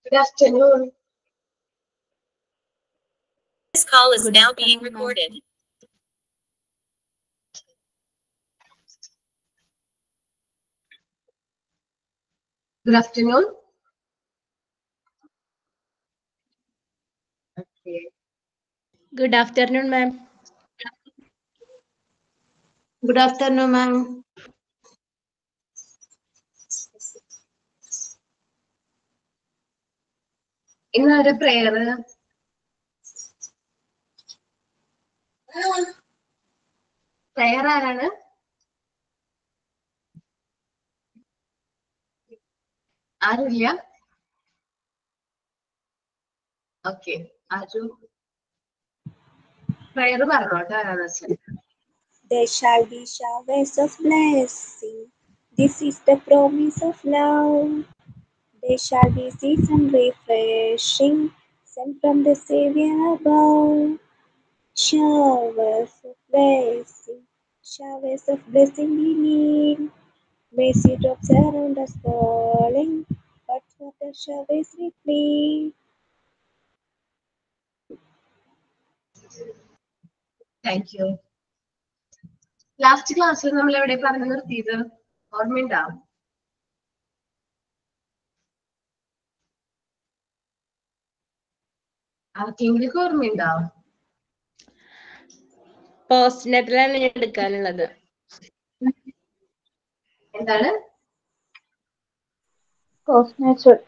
Good afternoon. This call is Good now being afternoon, ma'am. recorded. Good afternoon. Okay. Good afternoon, ma'am. Good afternoon, ma'am. ഇന്ന് ഒരു prayer prayer ആരാണ് ആരുമില്ല okay ആരു prayer പറഞ്ഞോട്ടെ ആരാന്ന് വെച്ചാൽ There shall be showers of blessing. This is the promise of love. There shall be season refreshing, sent from the Savior above. Showers of blessing, showers of blessing we need. Mercy drops around us falling, but for the showers we plead. Thank you last ക്ലാസ്സിൽ നമ്മൾ എവിടെ പറഞ്ഞു നിർത്തിയത് ഓർമ്മയുണ്ടോ ആർക്കെങ്കിലും ഓർമ്മയുണ്ടോ post നെറ്റിലാണ് എടുക്കാനുള്ളത് എന്താണ് Post natural.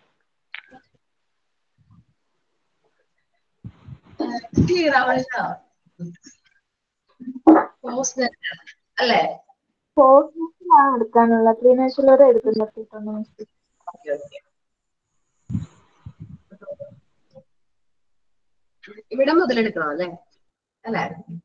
Clear ആവണല്ലോ പോസ്റ്റ് അല്ലേ Post natural ആണ് എടുക്കാനുള്ള പ്രീ നാച്ചുറൽ എടുത്ത് നിർത്തിയിട്ടുണ്ട് മിസ് ഓക്കെ ഓക്കെ ഇവിടെ മുതൽ എടുക്കണം അല്ലേ അല്ലേ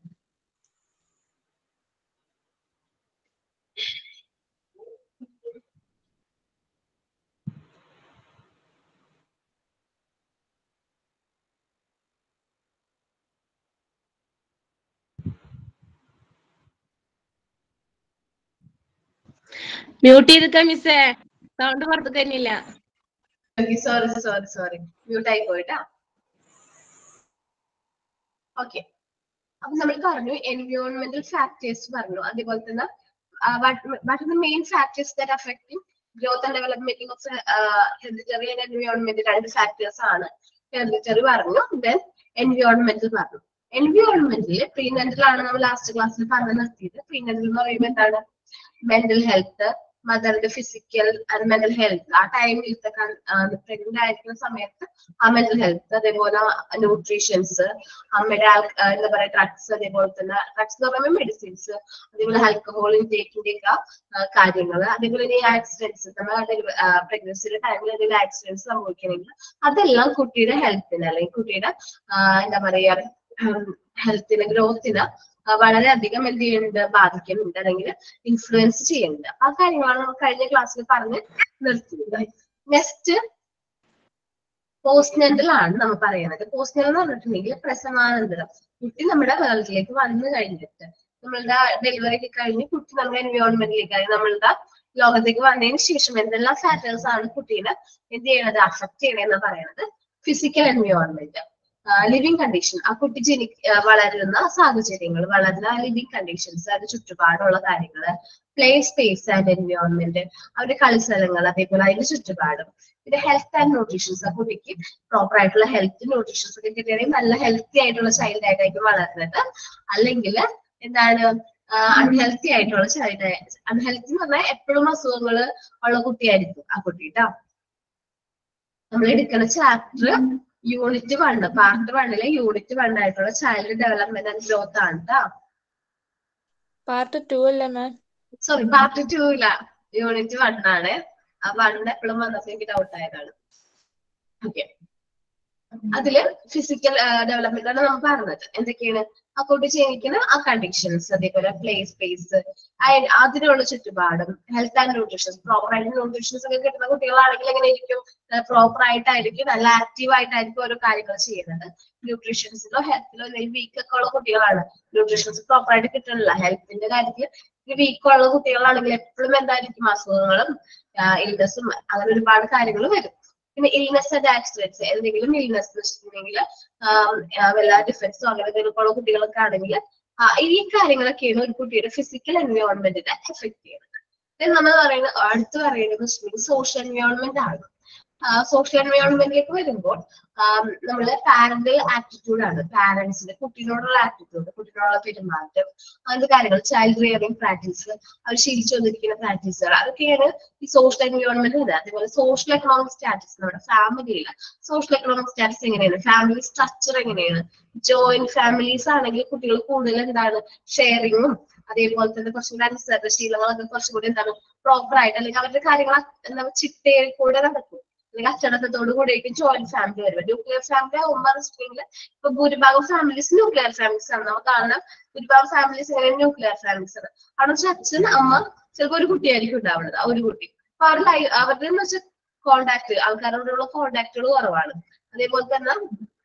മ്യൂട്ട് ചെയ്തിക്കാം മിസ്സേ സൗണ്ട് പുറത്ത് തന്നെയില്ല സോറി സോറി സോറി മ്യൂട്ട് ആയി പോയിട്ടാ ഓക്കെ അപ്പൊ നമ്മൾ പറഞ്ഞു എൻവയോൺമെന്റൽ ഫാക്ടേഴ്സ് പറഞ്ഞു അതേപോലെ തന്നെ what are the main factors that affecting growth and development of heredity and environment രണ്ട് ഫാക്ടേഴ്സ് ആണ് ഹെറിഡിറ്ററി പറഞ്ഞു ദെൻ എൻവയോൺമെന്റൽ പറഞ്ഞു എൻവയോൺമെന്റിൽ പ്രീനെന്റൽ ആണ് നമ്മൾ ലാസ്റ്റ് ക്ലാസ്സിൽ പറഞ്ഞു നിർത്തിയത് പ്രീനെന്റൽ എന്ന് പറയുമ്പോൾ എന്താണ് മെന്റൽ ഹെൽത്ത് മദറിന്റെ ഫിസിക്കൽ ആൻഡ് മെന്റൽ ഹെൽത്ത് ആ ടൈമിലത്തെ പ്രഗ്നന്റ് ആയിരിക്കുന്ന സമയത്ത് ആ മെന്റൽ ഹെൽത്ത് അതേപോലെ ന്യൂട്രീഷൻസ് അമ്മയുടെ ആൾ ആ, എന്താ പറയാ ഡ്രഗ്സ് അതേപോലെ തന്നെ ഡ്രഗ്സ് എന്ന് പറയുമ്പോൾ മെഡിസിൻസ് അതേപോലെ ആൽക്കഹോൾ ഇൻടേക്കിന്റെ ഒക്കെ കാര്യങ്ങൾ അതേപോലെ ഇനി ആക്സിഡൻസ് നമ്മുടെ പ്രഗ്നൻസിയുടെ ടൈമിൽ എന്തെങ്കിലും ആക്സിഡൻസ് സംഭവിക്കണമെങ്കിൽ അതെല്ലാം കുട്ടിയുടെ ഹെൽത്തിന് അല്ലെങ്കിൽ കുട്ടിയുടെ ആ, എന്താ പറയാ ഹെൽത്തിന് ഗ്രോത്തിന് വളരെയധികം എന്ത് ചെയ്യുന്നുണ്ട് ബാധിക്കുന്നുണ്ട് അല്ലെങ്കിൽ ഇൻഫ്ലുവൻസ് ചെയ്യുന്നുണ്ട് ആ കാര്യങ്ങളാണ് നമ്മൾ കഴിഞ്ഞ ക്ലാസ്സിൽ പറഞ്ഞ് നിർത്തിയത് നെക്സ്റ്റ് പോസ്റ്റ്നെന്റൽ ആണ് നമ്മൾ പറയുന്നത് പോസ്റ്റ്നെന്റൽ എന്ന് പറഞ്ഞിട്ടുണ്ടെങ്കിൽ പ്രസവാനന്തരം കുട്ടി നമ്മുടെ വേൾഡിലേക്ക് വന്നു കഴിഞ്ഞിട്ട് നമ്മളുടെ ഡെലിവറി ഒക്കെ കഴിഞ്ഞ് കുട്ടി നമ്മുടെ എൻവയോൺമെന്റിലേക്ക് ആയി നമ്മളുടെ ലോകത്തേക്ക് വന്നതിന് ശേഷം എന്തെല്ലാം ഫാക്ടേഴ്സ് ആണ് കുട്ടീനെ എന്ത് ചെയ്യണത് അഫക്ട് ചെയ്യണമെന്ന് പറയുന്നത് ഫിസിക്കൽ എൻവയോൺമെന്റ് ലിവിങ് കണ്ടീഷൻ ആ കുട്ടി ജനി ആ, വളരുന്ന സാഹചര്യങ്ങൾ വളരുന്ന ലിവിങ് കണ്ടീഷൻസ് അതിന്റെ ചുറ്റുപാടുള്ള കാര്യങ്ങൾ പ്ലേ സ്പേസ് ആൻഡ് എൻവയോൺമെന്റ് അവരുടെ കളിസ്ഥലങ്ങൾ അതേപോലെ അതിന്റെ ചുറ്റുപാടും പിന്നെ ഹെൽത്ത് ആൻഡ് ന്യൂട്രീഷൻസ് ആ കുട്ടിക്ക് പ്രോപ്പർ ആയിട്ടുള്ള ഹെൽത്ത് ന്യൂട്രീഷൻസ് ഒക്കെ കിട്ടുകയാണെങ്കിൽ നല്ല ഹെൽത്തി ആയിട്ടുള്ള ചൈൽഡ് ആയിട്ടായിരിക്കും വളരുന്നത് അല്ലെങ്കിൽ എന്താണ് അൺഹെൽത്തി ആയിട്ടുള്ള ചൈൽഡ് അൺഹെൽത്തി എന്ന് പറഞ്ഞാൽ എപ്പോഴും അസുഖങ്ങൾ ഉള്ള കുട്ടിയായിരിക്കും ആ കുട്ടി ട്ടോ നമ്മൾ എടുക്കുന്ന ചാപ്റ്റർ യൂണിറ്റ് വൺ പാർട്ട് വണ്ണിലെ യൂണിറ്റ് വൺ ആയിട്ടുള്ള ചൈൽഡ് ഡെവലപ്മെന്റ് ആൻഡ് ഗ്രോത്ത് ആണ് ട്ടോ പാർട്ട് ടു അല്ലേ മാം സോറി പാർട്ട് ടു ഇല്ല യൂണിറ്റ് വൺ ആണ് ആ വൺ എപ്പോഴും വന്നപ്പോ എനിക്ക് ഡൗട്ട് ആയതാണ് ഓക്കെ അതില് ഫിസിക്കൽ ഡെവലപ്മെന്റ് ആണ് നമ്മൾ പറഞ്ഞത് എന്തൊക്കെയാണ് ആ കുട്ടി ജനിക്കുന്ന ആ കണ്ടീഷൻസ് അതേപോലെ പ്ലേ സ്പേസ് അതിനുള്ള ചുറ്റുപാടും ഹെൽത്ത് ആൻഡ് ന്യൂട്രീഷൻസ് പ്രോപ്പർ ആയിട്ട് ന്യൂട്രീഷൻസ് ഒക്കെ കിട്ടുന്ന കുട്ടികളാണെങ്കിൽ എങ്ങനെ ഇരിക്കും പ്രോപ്പർ ആയിട്ടായിരിക്കും നല്ല ആക്റ്റീവ് ആയിട്ടായിരിക്കും ഓരോ കാര്യങ്ങൾ ചെയ്യുന്നത് ന്യൂട്രീഷൻസിലോ ഹെൽത്തിലോ വീക്ക് ഒക്കെ ഉള്ള കുട്ടികളാണ് ന്യൂട്രീഷൻസ് പ്രോപ്പർ ആയിട്ട് കിട്ടണില്ല ഹെൽത്തിന്റെ കാര്യത്തിൽ വീക്ക് ഉള്ള കുട്ടികളാണെങ്കിൽ എപ്പോഴും എന്തായിരിക്കും അസുഖങ്ങളും ഇൽനസും അങ്ങനെ ഒരുപാട് കാര്യങ്ങൾ വരും പിന്നെ ഇൽനെസ് ആൻഡ് ആക്സിഡൻസ് എന്തെങ്കിലും ഇൽനെസ് വെച്ചിട്ടുണ്ടെങ്കിൽ വല്ല ഡിഫൻസോ അങ്ങനെ എന്തെങ്കിലും ഉള്ള കുട്ടികളൊക്കെ ആണെങ്കിൽ ഈ കാര്യങ്ങളൊക്കെയാണ് ഒരു കുട്ടിയുടെ ഫിസിക്കൽ എൻവയോൺമെന്റിനെ എഫക്ട് ചെയ്യുന്നത് Then നമ്മൾ പറയുന്നത് അടുത്ത് പറയുന്നത് സോഷ്യൽ എൻവയോൺമെന്റ് ആണ് സോഷ്യൽ എൻവയോൺമെന്റിലേക്ക് വരുമ്പോൾ നമ്മള് പാരന്റൽ ആറ്റിറ്റ്യൂഡ് ആണ് പാരന്റ്സിന്റെ കുട്ടീനോടുള്ള ആറ്റിറ്റ്യൂഡ് കുട്ടീനോടുള്ള പെരുമാറ്റം അങ്ങനത്തെ കാര്യങ്ങൾ ചൈൽഡ് റിയറിംഗ് പ്രാക്ടീസ് അവർ ശീലിച്ചു വന്നിരിക്കുന്ന പ്രാക്ടീസുകൾ അതൊക്കെയാണ് ഈ സോഷ്യൽ എൻവയോൺമെന്റ് വരുന്നത് അതേപോലെ സോഷ്യൽ എക്കണോമിക് സ്റ്റാറ്റസ് നമ്മുടെ ഫാമിലിയിൽ സോഷ്യൽ എക്കണോമിക് സ്റ്റാറ്റസ് എങ്ങനെയാണ് ഫാമിലി സ്ട്രക്ചർ എങ്ങനെയാണ് ജോയിന്റ് ഫാമിലീസ് ആണെങ്കിൽ കുട്ടികൾ കൂടുതൽ എന്താണ് ഷെയറിങ്ങും അതേപോലെ തന്നെ കുറച്ചും കൂടി അനുസരണ ശീലങ്ങളൊക്കെ കുറച്ചും കൂടി എന്താണ് പ്രോപ്പർ ആയിട്ട് അല്ലെങ്കിൽ അവരുടെ കാര്യങ്ങൾ എന്താ ചിട്ടയിൽ കൂടെ നടക്കും അല്ലെങ്കിൽ അച്ചടക്കത്തോട് കൂടിയായിരിക്കും ജോയിന്റ് ഫാമിലി വരുന്നത് ന്യൂക്ലിയർ ഫാമിലി ഉമ്മ വെച്ചിട്ടുണ്ടെങ്കിൽ ഇപ്പൊ ഭൂരിഭാഗം ഫാമിലീസ് ന്യൂക്ലിയർ ഫാമിലീസ് ആണ് നമുക്ക് കാണാം ഭൂരിഭാഗം ഫാമിലീസ് എങ്ങനെ ന്യൂക്ലിയർ ഫാമിലീസ് ആണ് അവിടെ വെച്ചാൽ അച്ഛൻ അമ്മ ചിലപ്പോൾ ഒരു കുട്ടിയായിരിക്കും ഉണ്ടാവുന്നത് ആ ഒരു കുട്ടി അപ്പൊ അവരുടെ ലൈ- അവരുടെ എന്ന് വെച്ചാൽ കോണ്ടാക്ട് ആൾക്കാരോടുള്ള കോണ്ടാക്റ്റുകൾ കുറവാണ് അതേപോലെ തന്നെ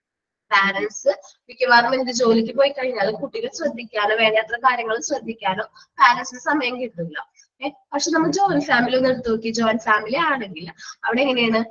പാരന്റ്സ് മിക്കവാറും എന്ത് ജോലിക്ക് പോയി കഴിഞ്ഞാൽ കുട്ടികളെ ശ്രദ്ധിക്കാനോ വേണ്ടത്ര കാര്യങ്ങൾ ശ്രദ്ധിക്കാനോ പാരന്റ്സിന് സമയം കിട്ടില്ല ഏഹ് പക്ഷെ നമ്മൾ ജോയിന്റ് ഫാമിലി ഒന്ന് എടുത്തു നോക്കി ജോയിന്റ് ഫാമിലി ആണെങ്കിൽ അവിടെ എങ്ങനെയാണ്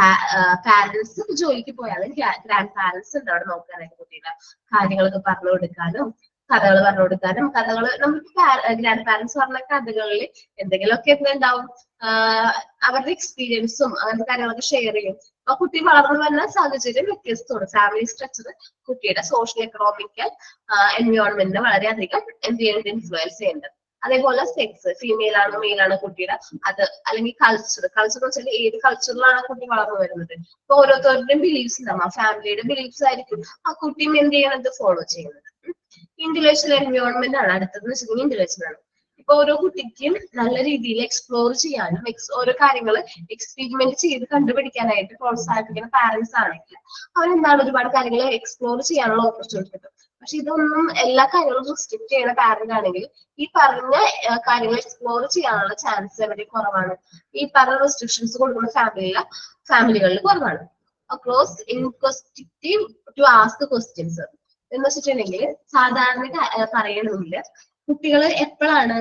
പാരന്റ്സ് ജോലിക്ക് പോയാൽ ഗ്രാൻഡ് പാരന്റ്സ് ഉണ്ട് അവിടെ നോക്കാനായിട്ട് കുട്ടികളെ കാര്യങ്ങളൊക്കെ പറഞ്ഞു കൊടുക്കാനും കഥകൾ പറഞ്ഞു കൊടുക്കാനും കഥകൾ നമുക്ക് ഗ്രാൻഡ് പാരന്റ്സ് പറഞ്ഞ കഥകളിൽ എന്തെങ്കിലുമൊക്കെ എന്തുണ്ടാവും ആഹ് അവരുടെ എക്സ്പീരിയൻസും അങ്ങനത്തെ കാര്യങ്ങളൊക്കെ ഷെയർ ചെയ്യും ആ കുട്ടി വളർന്നു വരുന്ന സാഹചര്യം വ്യത്യസ്തമാണ് ഫാമിലി സ്ട്രക്ചർ കുട്ടിയുടെ സോഷ്യൽ എക്കണോമിക്കൽ എൻവയോൺമെന്റിനെ വളരെയധികം എന്ത് ചെയ്യുന്നുണ്ട് ഇൻഫ്ലുവൻസ് ചെയ്യുന്നുണ്ട് അതേപോലെ സെക്സ് ഫീമെയിൽ ആണോ മെയിൽ ആണോ കുട്ടിയുടെ അത് അല്ലെങ്കിൽ കൾച്ചർ കൾച്ചർ എന്ന് വെച്ചാൽ ഏത് കൾച്ചറിലാണ് കുട്ടി വളർന്നു വരുന്നത് ഇപ്പൊ ഓരോരുത്തരുടെയും ബിലീഫ്സ് ഉണ്ടാവും ആ ഫാമിലിയുടെ ബിലീഫ്സ് ആയിരിക്കും ആ കുട്ടിയും എന്ത് ചെയ്യണത് ഫോളോ ചെയ്യുന്നത് ഇന്റലക്ച്വൽ എൻവയോൺമെന്റ് ആണ് അടുത്തത് വെച്ചിട്ടുണ്ടെങ്കിൽ ഇന്റലക്ച്വൽ ആണ് ഇപ്പൊ ഓരോ കുട്ടിക്കും നല്ല രീതിയിൽ എക്സ്പ്ലോർ ചെയ്യാനും ex- ഓരോ കാര്യങ്ങൾ എക്സ്പെരിമെന്റ് ചെയ്ത് കണ്ടുപിടിക്കാനായിട്ട് പ്രോത്സാഹിപ്പിക്കുന്ന പാരന്റ്സ് ആണെങ്കിൽ അവരെന്താണ് ഒരുപാട് കാര്യങ്ങൾ എക്സ്പ്ലോർ ചെയ്യാനുള്ള ഓപ്പർച്യൂണിറ്റി കിട്ടും പക്ഷെ ഇതൊന്നും എല്ലാ കാര്യങ്ങളും റെസ്ട്രിക്ട് ചെയ്യുന്ന പാരന്റ് ആണെങ്കിൽ ഈ പറഞ്ഞ ആ, കാര്യങ്ങൾ എക്സ്പ്ലോർ ചെയ്യാനുള്ള ചാൻസ് വളരെ കുറവാണ് ഈ പറഞ്ഞ റെസ്ട്രിക്ഷൻസ് കൊടുക്കുന്ന ഫാമിലിയിലെ ഫാമിലികളിൽ കുറവാണ് across inquisitive to ask questions എന്ന് വെച്ചിട്ടുണ്ടെങ്കിൽ സാധാരണ ക- ആ, പറയണമെങ്കിൽ കുട്ടികൾ എപ്പോഴാണ്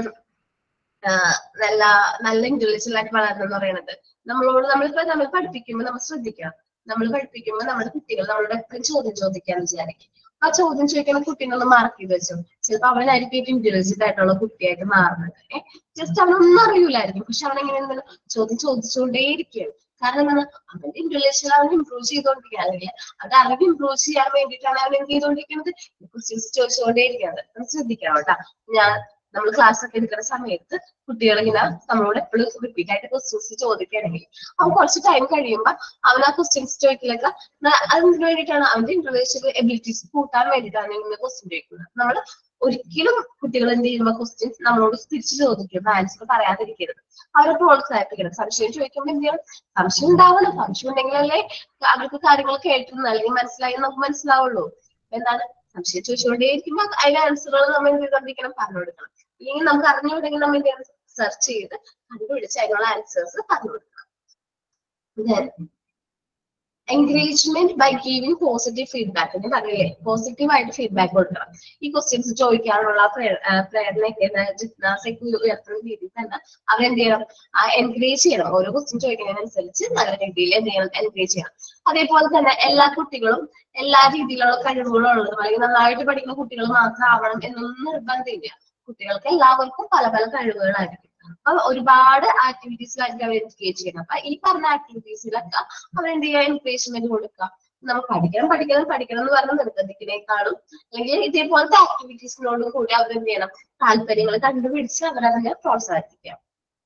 നല്ല നല്ല ഇന്റലിജന്റ് ആയിട്ട് വളരുന്നത് പറയുന്നത് നമ്മളോട് നമ്മളിപ്പോ നമ്മൾ പഠിപ്പിക്കുമ്പോൾ നമ്മൾ ശ്രദ്ധിക്കണം നമ്മൾ പഠിപ്പിക്കുമ്പോൾ നമ്മുടെ കുട്ടികൾ നമ്മളോട് എപ്പോഴും ചോദ്യം ചോദിക്കാന്ന് വിചാരിക്കും ആ ചോദ്യം ചോദിക്കുന്ന കുട്ടീനെ ഒന്ന് മാർക്ക് ചെയ്ത് വെച്ചു ചിലപ്പോ അവനായിരിക്കും ഏറ്റവും ഇന്റലിജന്റ് ആയിട്ടുള്ള കുട്ടിയായിട്ട് മാറുന്നത് ഏഹ് ജസ്റ്റ് അവനൊന്നും അറിയൂലായിരിക്കും പക്ഷെ അവൻ എങ്ങനെ എന്താണ് ചോദ്യം ചോദിച്ചുകൊണ്ടേയിരിക്കുകയാണ് കാരണം എന്താണ് അവന്റെ ഇന്റലിജൻസ് അവൻ ഇമ്പ്രൂവ് ചെയ്തുകൊണ്ടിരിക്കുകയാണെങ്കിൽ അത് അറിവ് ഇമ്പ്രൂവ് ചെയ്യാൻ വേണ്ടിയിട്ടാണ് അവൻ എന്ത് ചെയ്തുകൊണ്ടിരിക്കുന്നത് ക്വസ്റ്റ്യൻസ് ചോദിച്ചുകൊണ്ടേയിരിക്കുന്നത് അത് ശ്രദ്ധിക്കണം കേട്ടാ ഞാൻ നമ്മൾ ക്ലാസ് ഒക്കെ എടുക്കുന്ന സമയത്ത് കുട്ടികൾ ഇങ്ങനെ നമ്മളോട് എപ്പോഴും റിപ്പീറ്റ് ആയിട്ട് ക്വസ്റ്റ്യൻസ് ചോദിക്കുകയാണെങ്കിൽ അവൻ കുറച്ച് ടൈം കഴിയുമ്പോൾ അവൻ ആ ക്വസ്റ്റ്യൻസ് ചോദിക്കലൊക്കെ ന- അതിന് വേണ്ടിയിട്ടാണ് അവന്റെ ഇന്റർവേഷൻ എബിലിറ്റീസ് കൂട്ടാൻ വേണ്ടിയിട്ടാണ് ഇങ്ങനെ ക്വസ്റ്റ്യൻ ചോദിക്കുന്നത് നമ്മൾ ഒരിക്കലും കുട്ടികൾ എന്ത് ചെയ്യുമ്പോൾ ക്വസ്റ്റ്യൻസ് നമ്മളോട് തിരിച്ചു ചോദിക്കും ആൻസർ പറയാതിരിക്കരുത് അവരെ പ്രോത്സാഹിപ്പിക്കണം സംശയം ചോദിക്കുമ്പോൾ എന്ത് ചെയ്യണം സംശയം ഉണ്ടാവണം സംശയം ഉണ്ടെങ്കിലല്ലേ അവർക്ക് കാര്യങ്ങൾ കേട്ടിരുന്നു അല്ലെങ്കിൽ മനസ്സിലായി നമുക്ക് മനസ്സിലാവുള്ളൂ എന്താണ് സംശയം ചോദിച്ചുകൊണ്ടേയിരിക്കുമ്പോൾ അതിന്റെ ആൻസറുകൾ നമ്മൾ എന്ത് ചെയ്തോണ്ടിരിക്കണം പറഞ്ഞു കൊടുക്കണം ഇല്ലെങ്കിൽ നമുക്ക് അറിഞ്ഞുകൂടെങ്കിൽ നമ്മൾ എന്ത് ചെയ്യണം സെർച്ച് ചെയ്ത് കണ്ടുപിടിച്ച് അതിനുള്ള ആൻസേഴ്സ് പറഞ്ഞു കൊടുക്കണം Then, encouragement by giving positive feedback എന്ന് പറയില്ലേ പോസിറ്റീവ് ആയിട്ട് ഫീഡ്ബാക്ക് കൊടുക്കണം ഈ ക്വസ്റ്റ്യൻസ് ചോദിക്കാനുള്ള പ്രേ- ആ, പ്രേരണയൊക്കെ ജിജ്ഞാസയൊക്കെ ഉയർത്തുന്ന രീതിയിൽ തന്നെ അവരെന്ത് ചെയ്യണം എൻകറേജ് ചെയ്യണം ഓരോ ക്വസ്റ്റ്യൻ ചോദിക്കുന്നതിനനുസരിച്ച് നല്ല രീതിയിൽ എന്ത് ചെയ്യണം എൻകറേജ് ചെയ്യണം അതേപോലെ തന്നെ എല്ലാ കുട്ടികളും എല്ലാ രീതിയിലുള്ള കഴിവുകളും ഉള്ളതും അല്ലെങ്കിൽ നന്നായിട്ട് പഠിക്കുന്ന കുട്ടികൾ മാത്രം ആവണം എന്നൊന്നും നിർബന്ധമില്ല കുട്ടികൾക്ക് എല്ലാവർക്കും പല പല കഴിവുകളായിരിക്കും അപ്പൊ ഒരുപാട് ആക്ടിവിറ്റീസിലായിരിക്കും അവർ എൻഗേജ് ചെയ്യണം അപ്പൊ ഈ പറഞ്ഞ ആക്ടിവിറ്റീസിലൊക്കെ അവരെന്ത് ചെയ്യുക എൻകറേജ്മെന്റ് കൊടുക്കുക നമ്മൾ പഠിക്കണം പഠിക്കണം പഠിക്കണം എന്ന് പറഞ്ഞ് നിർബന്ധിക്കുന്നേക്കാളും അല്ലെങ്കിൽ ഇതേപോലത്തെ ആക്ടിവിറ്റീസിനോടും കൂടി അവരെന്ത് ചെയ്യണം താല്പര്യങ്ങൾ കണ്ടുപിടിച്ച് അവരതിനെ പ്രോത്സാഹിപ്പിക്കുക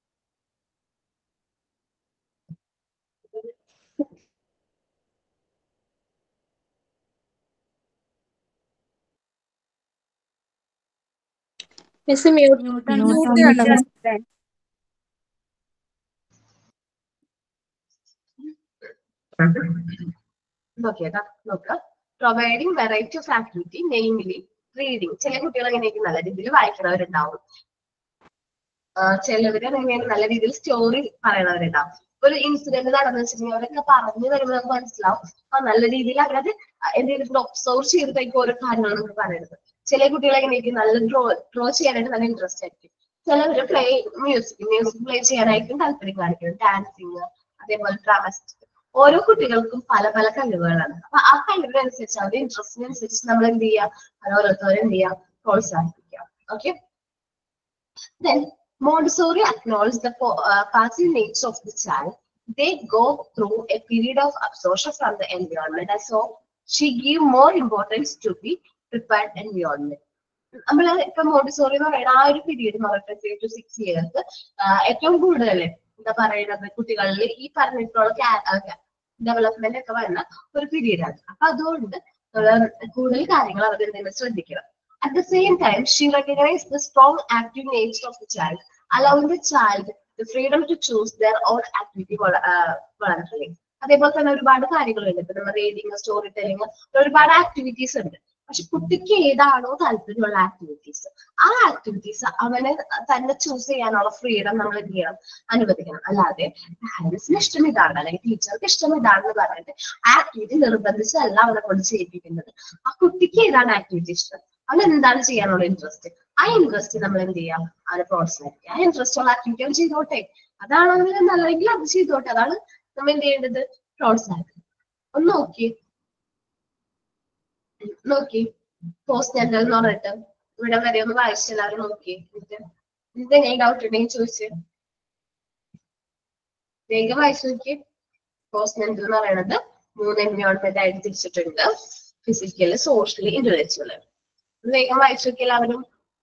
മിസ് മ്യൂട്ട് നോക്കിയേക്കാം നോക്കുക providing variety of activity namely reading ചില കുട്ടികൾ എങ്ങനെയായിരിക്കും നല്ല രീതിയിൽ വായിക്കുന്നവരുണ്ടാവും ചിലവര് എങ്ങനെയാണ് നല്ല രീതിയിൽ സ്റ്റോറി പറയണവരുണ്ടാവും ഒരു ഇൻസിഡന്റ് നടന്നു വെച്ചിട്ടുണ്ടെങ്കിൽ അവരൊക്കെ പറഞ്ഞു തരുമ്പോൾ നമുക്ക് മനസ്സിലാവും ആ നല്ല രീതിയിൽ അവരത് എന്തെങ്കിലും ഒബ്സർവ് ചെയ്തിട്ടായിരിക്കും ഓരോ കാര്യങ്ങൾ നമ്മൾ പറയുന്നത് ചില കുട്ടികൾ എങ്ങനെയായിരിക്കും നല്ല ഡ്രോ ഡ്രോ ചെയ്യാനായിട്ട് നല്ല ഇൻട്രസ്റ്റ് ആയിരിക്കും ചിലവര് പ്ലേ മ്യൂസിക് മ്യൂസിക് പ്ലേ ചെയ്യാനായിരിക്കും താല്പര്യം കാണിക്കുന്നത് ഡാൻസിങ് അതേപോലെ ഡ്രാമസ്റ്റിക് ഓരോ കുട്ടികൾക്കും പല പല കഴിവുകളാണ് അപ്പൊ ആ കഴിവിനനുസരിച്ച് അവരുടെ ഇൻട്രസ്റ്റിനനുസരിച്ച് നമ്മൾ എന്ത് ചെയ്യുക അത് ഓരോരുത്തരും എന്ത് ചെയ്യുക പ്രോത്സാഹിപ്പിക്കുക okay Then Montessori acknowledged the po- uh, passive nature of the child. They go through a period of absorption from the environment, and so she give more importance to the prepared environment. നമ്മൾ ഇപ്പൊ Montessori എന്ന് പറയുന്ന ആ ഒരു period three to six years ഏറ്റവും കൂടുതൽ എന്താ പറയുന്നത് കുട്ടികളിൽ ഈ പറഞ്ഞിട്ടുള്ള ഡെവലപ്മെന്റ് ഒക്കെ വരുന്ന ഒരു പീരീഡ് ആണ് അപ്പൊ അതുകൊണ്ട് നമ്മള് കൂടുതൽ കാര്യങ്ങൾ അവർ എന്തെങ്കിലും ശ്രദ്ധിക്കണം At the same time, she recognized the strong active nature of the child, allowing the child the freedom to choose their own activity vol- uh, voluntarily. അതേപോലെ തന്നെ ഒരുപാട് കാര്യങ്ങളുണ്ട് ഇപ്പൊ നമ്മൾ റീഡിങ് സ്റ്റോറി ടെലിങ് ഒരുപാട് ആക്ടിവിറ്റീസ് ഉണ്ട് പക്ഷെ കുട്ടിക്ക് ഏതാണോ താല്പര്യമുള്ള ആക്ടിവിറ്റീസ് ആ ആക്ടിവിറ്റീസ് അവനെ തന്നെ ചൂസ് ചെയ്യാനുള്ള ഫ്രീഡം നമ്മൾ എന്ത് ചെയ്യണം അനുവദിക്കണം അല്ലാതെ പാരന്റ്സിന് ഇഷ്ടം ഇതാണ് അല്ലെങ്കിൽ ടീച്ചർക്ക് ഇഷ്ടം ഇതാണെന്ന് പറഞ്ഞിട്ട് ആക്ടിവിറ്റി നിർബന്ധിച്ചല്ല അവനെ കൊണ്ട് ചെയ്യിപ്പിക്കുന്നത് ആ കുട്ടിക്ക് ഏതാണ് ആക്ടിവിറ്റി ഇഷ്ടം അവൻ എന്താണ് ചെയ്യാനുള്ള ഇൻട്രസ്റ്റ് ആ ഇൻട്രസ്റ്റ് നമ്മൾ എന്ത് ചെയ്യാം അവനെ പ്രോത്സാഹിപ്പിക്കുക ആ ഇൻട്രസ്റ്റ് ഉള്ള ആക്ടിവിറ്റി അവൻ ചെയ്തോട്ടെ അതാണ് അവന് നല്ലതെങ്കിൽ അത് ചെയ്തോട്ടെ അതാണ് നമ്മൾ എന്ത് ചെയ്യേണ്ടത് പ്രോത്സാഹിപ്പിക്കുക ഒന്ന് നോക്കി നോക്കി പോസ്റ്റ് ജെൻഡർ എന്ന് പറഞ്ഞിട്ട് ഇവിടെ വരെ ഒന്ന് വായിച്ച് എല്ലാവരും നോക്കി എന്നിട്ട് എന്തെങ്കിലും ഡൗട്ട് ഉണ്ടെങ്കിൽ ചോദിച്ച് വേഗം വായിച്ചു നോക്കി പോസ്റ്റ് ജെൻഡർ എന്ന് പറയുന്നത് മൂന്ന് എൻവയോൺമെന്റ് ആയിട്ട് തിരിച്ചിട്ടുണ്ട് ഫിസിക്കല് സോഷ്യലി ഇന്റലക്ച്വല് വേഗം വായിച്ചു നോക്കി എല്ലാവരും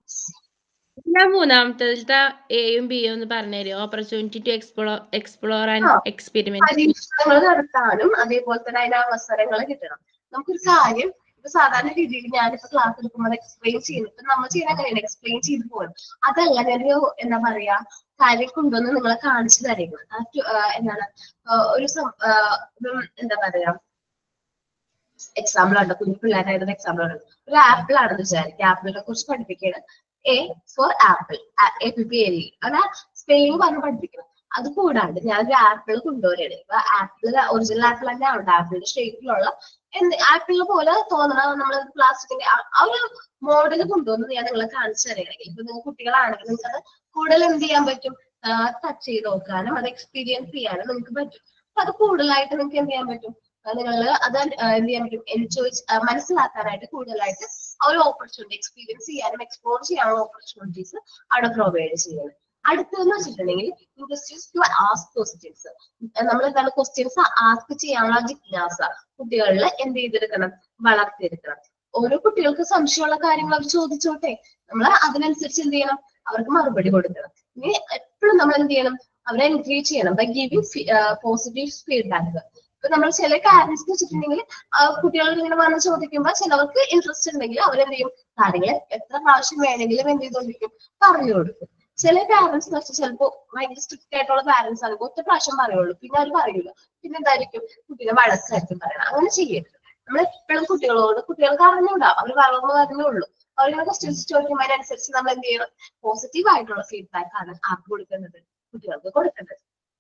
ഞാൻ മൂന്നാമത്തെ എയും ബിയും ഒന്ന് പറഞ്ഞുതരുമോ opportunity to explore explore and ah. Experiment പരീക്ഷണങ്ങൾ നടത്താനും അതേപോലെ തന്നെ അതിന് അവസരങ്ങൾ കിട്ടണം നമുക്കൊരു കാര്യം ഇപ്പൊ സാധാരണ രീതിയിൽ ഞാനിപ്പോ ക്ലാസ് എടുക്കുമ്പോൾ എക്സ്പ്ലെയിൻ ചെയ്യുന്നു ഇപ്പൊ നമ്മൾ ചെയ്യുന്ന അങ്ങനെയാണ് എക്സ്പ്ലെയിൻ ചെയ്ത് പോകും അതല്ല ഞാനൊരു എന്താ പറയാ കാര്യം കൊണ്ടുവന്ന് നിങ്ങളെ കാണിച്ചു തരുന്നത് ആ ടു- ആ, എന്താണ് ആ, ഒരു സം- ആ, ഉം, എന്താ പറയാ എക്സാമ്പിൾ ഉണ്ട് കുഞ്ഞു പിള്ളേരായിരുന്നു എക്സാമ്പിൾ ഉണ്ട് ഒരു ആപ്പിൾ ആണെന്ന് വിചാരിക്കുക ആപ്പിളിനെ കുറിച്ച് പഠിപ്പിക്കുകയാണ് A for apple A P P L അതാ സ്പെല്ലിംഗ് പറഞ്ഞ് പഠിപ്പിക്കണം അത് കൂടാണ്ട് ഞാനൊരു ആപ്പിൾ കൊണ്ടുവരികയാണ് ഇപ്പൊ ആപ്പിൾ ഒറിജിനൽ ആപ്പിൾ തന്നെ ഉണ്ട് ആപ്പിളിന്റെ ഷേപ്പിലുള്ള എന്ത് ആപ്പിളിനെ പോലെ തോന്നണ നമ്മൾ പ്ലാസ്റ്റിക്കിന്റെ ആ ഒരു മോഡൽ കൊണ്ടുവന്ന് ഞാൻ നിങ്ങളെ കാണിച്ചു തരികയാണെങ്കിൽ ഇപ്പൊ നിങ്ങൾ കുട്ടികളാണെങ്കിൽ നിങ്ങൾക്ക് അത് കൂടുതൽ എന്ത് ചെയ്യാൻ പറ്റും ടച്ച് ചെയ്ത് നോക്കാനും അത് എക്സ്പീരിയൻസ് ചെയ്യാനും നിങ്ങൾക്ക് പറ്റും അപ്പൊ അത് കൂടുതലായിട്ട് നിങ്ങൾക്ക് എന്ത് ചെയ്യാൻ പറ്റും നിങ്ങൾ അത് ആ, എന്ത് ചെയ്യാൻ പറ്റും എൻജോയ് മനസ്സിലാക്കാനായിട്ട് കൂടുതലായിട്ട് ആ ഒരു ഓപ്പർച്യൂണിറ്റി എക്സ്പീരിയൻസ് ചെയ്യാനും എക്സ്പ്ലോർ ചെയ്യാനുള്ള ഓപ്പർച്യൂണിറ്റീസ് അവിടെ പ്രൊവൈഡ് ചെയ്യുന്നത് അടുത്തതെന്ന് വെച്ചിട്ടുണ്ടെങ്കിൽ ക്വസ്റ്റ്യൻസ് ടു ആസ്ക് ക്വസ്റ്റ്യൻസ് നമ്മൾ എന്താണ് ക്വസ്റ്റ്യൻസ് ആസ്ക് ചെയ്യാനുള്ള ജിജ്ഞാസ കുട്ടികളിൽ എന്ത് ചെയ്തെടുക്കണം വളർത്തിയെടുക്കണം ഓരോ കുട്ടികൾക്ക് സംശയമുള്ള കാര്യങ്ങൾ അവർ ചോദിച്ചോട്ടെ നമ്മൾ അതിനനുസരിച്ച് എന്ത് ചെയ്യണം അവർക്ക് മറുപടി കൊടുക്കണം ഇനി എപ്പോഴും നമ്മൾ എന്ത് ചെയ്യണം അവരെ എൻകറേജ് ചെയ്യണം ബൈ ഗിവിംഗ് പോസിറ്റീവ് ഫീഡ്ബാക്ക് ഇപ്പൊ നമ്മൾ ചില കാര്യങ്ങൾ വെച്ചിട്ടുണ്ടെങ്കിൽ കുട്ടികൾ ഇങ്ങനെ വന്ന് ചോദിക്കുമ്പോൾ ചിലവർക്ക് ഇൻട്രസ്റ്റ് ഉണ്ടെങ്കിൽ അവരെന്ത് ചെയ്യും കാര്യങ്ങൾ എത്ര പ്രാവശ്യം വേണമെങ്കിലും എന്ത് ചെയ്തോണ്ടിരിക്കും പറഞ്ഞു കൊടുക്കും ചില പാരന്റ്സ് എന്ന് വെച്ചാൽ ചിലപ്പോ ഭയങ്കര സ്ട്രിക്റ്റ് ആയിട്ടുള്ള പാരന്റ്സ് ആണ് ഒറ്റ പ്രാവശ്യം പറയുള്ളൂ പിന്നെ അവർ പറയൂല പിന്നെ എന്തായിരിക്കും കുട്ടിനെ വഴക്കായിരിക്കും പറയണം അങ്ങനെ ചെയ്യരുത് നമ്മൾ എപ്പോഴും കുട്ടികളോട് കുട്ടികൾക്ക് അറിഞ്ഞൂടാ അവർ വളർന്നു വരുന്നേ ഉള്ളൂ അവരിങ്ങനെ ക്വസ്റ്റ്യൻസ് ചോദിക്കുമ്പോൾ അതിനനുസരിച്ച് നമ്മൾ എന്ത് ചെയ്യണം പോസിറ്റീവ് ആയിട്ടുള്ള ഫീഡ്ബാക്ക് ആണ് ആർക്ക് കൊടുക്കേണ്ടത് കുട്ടികൾക്ക് കൊടുക്കേണ്ടത്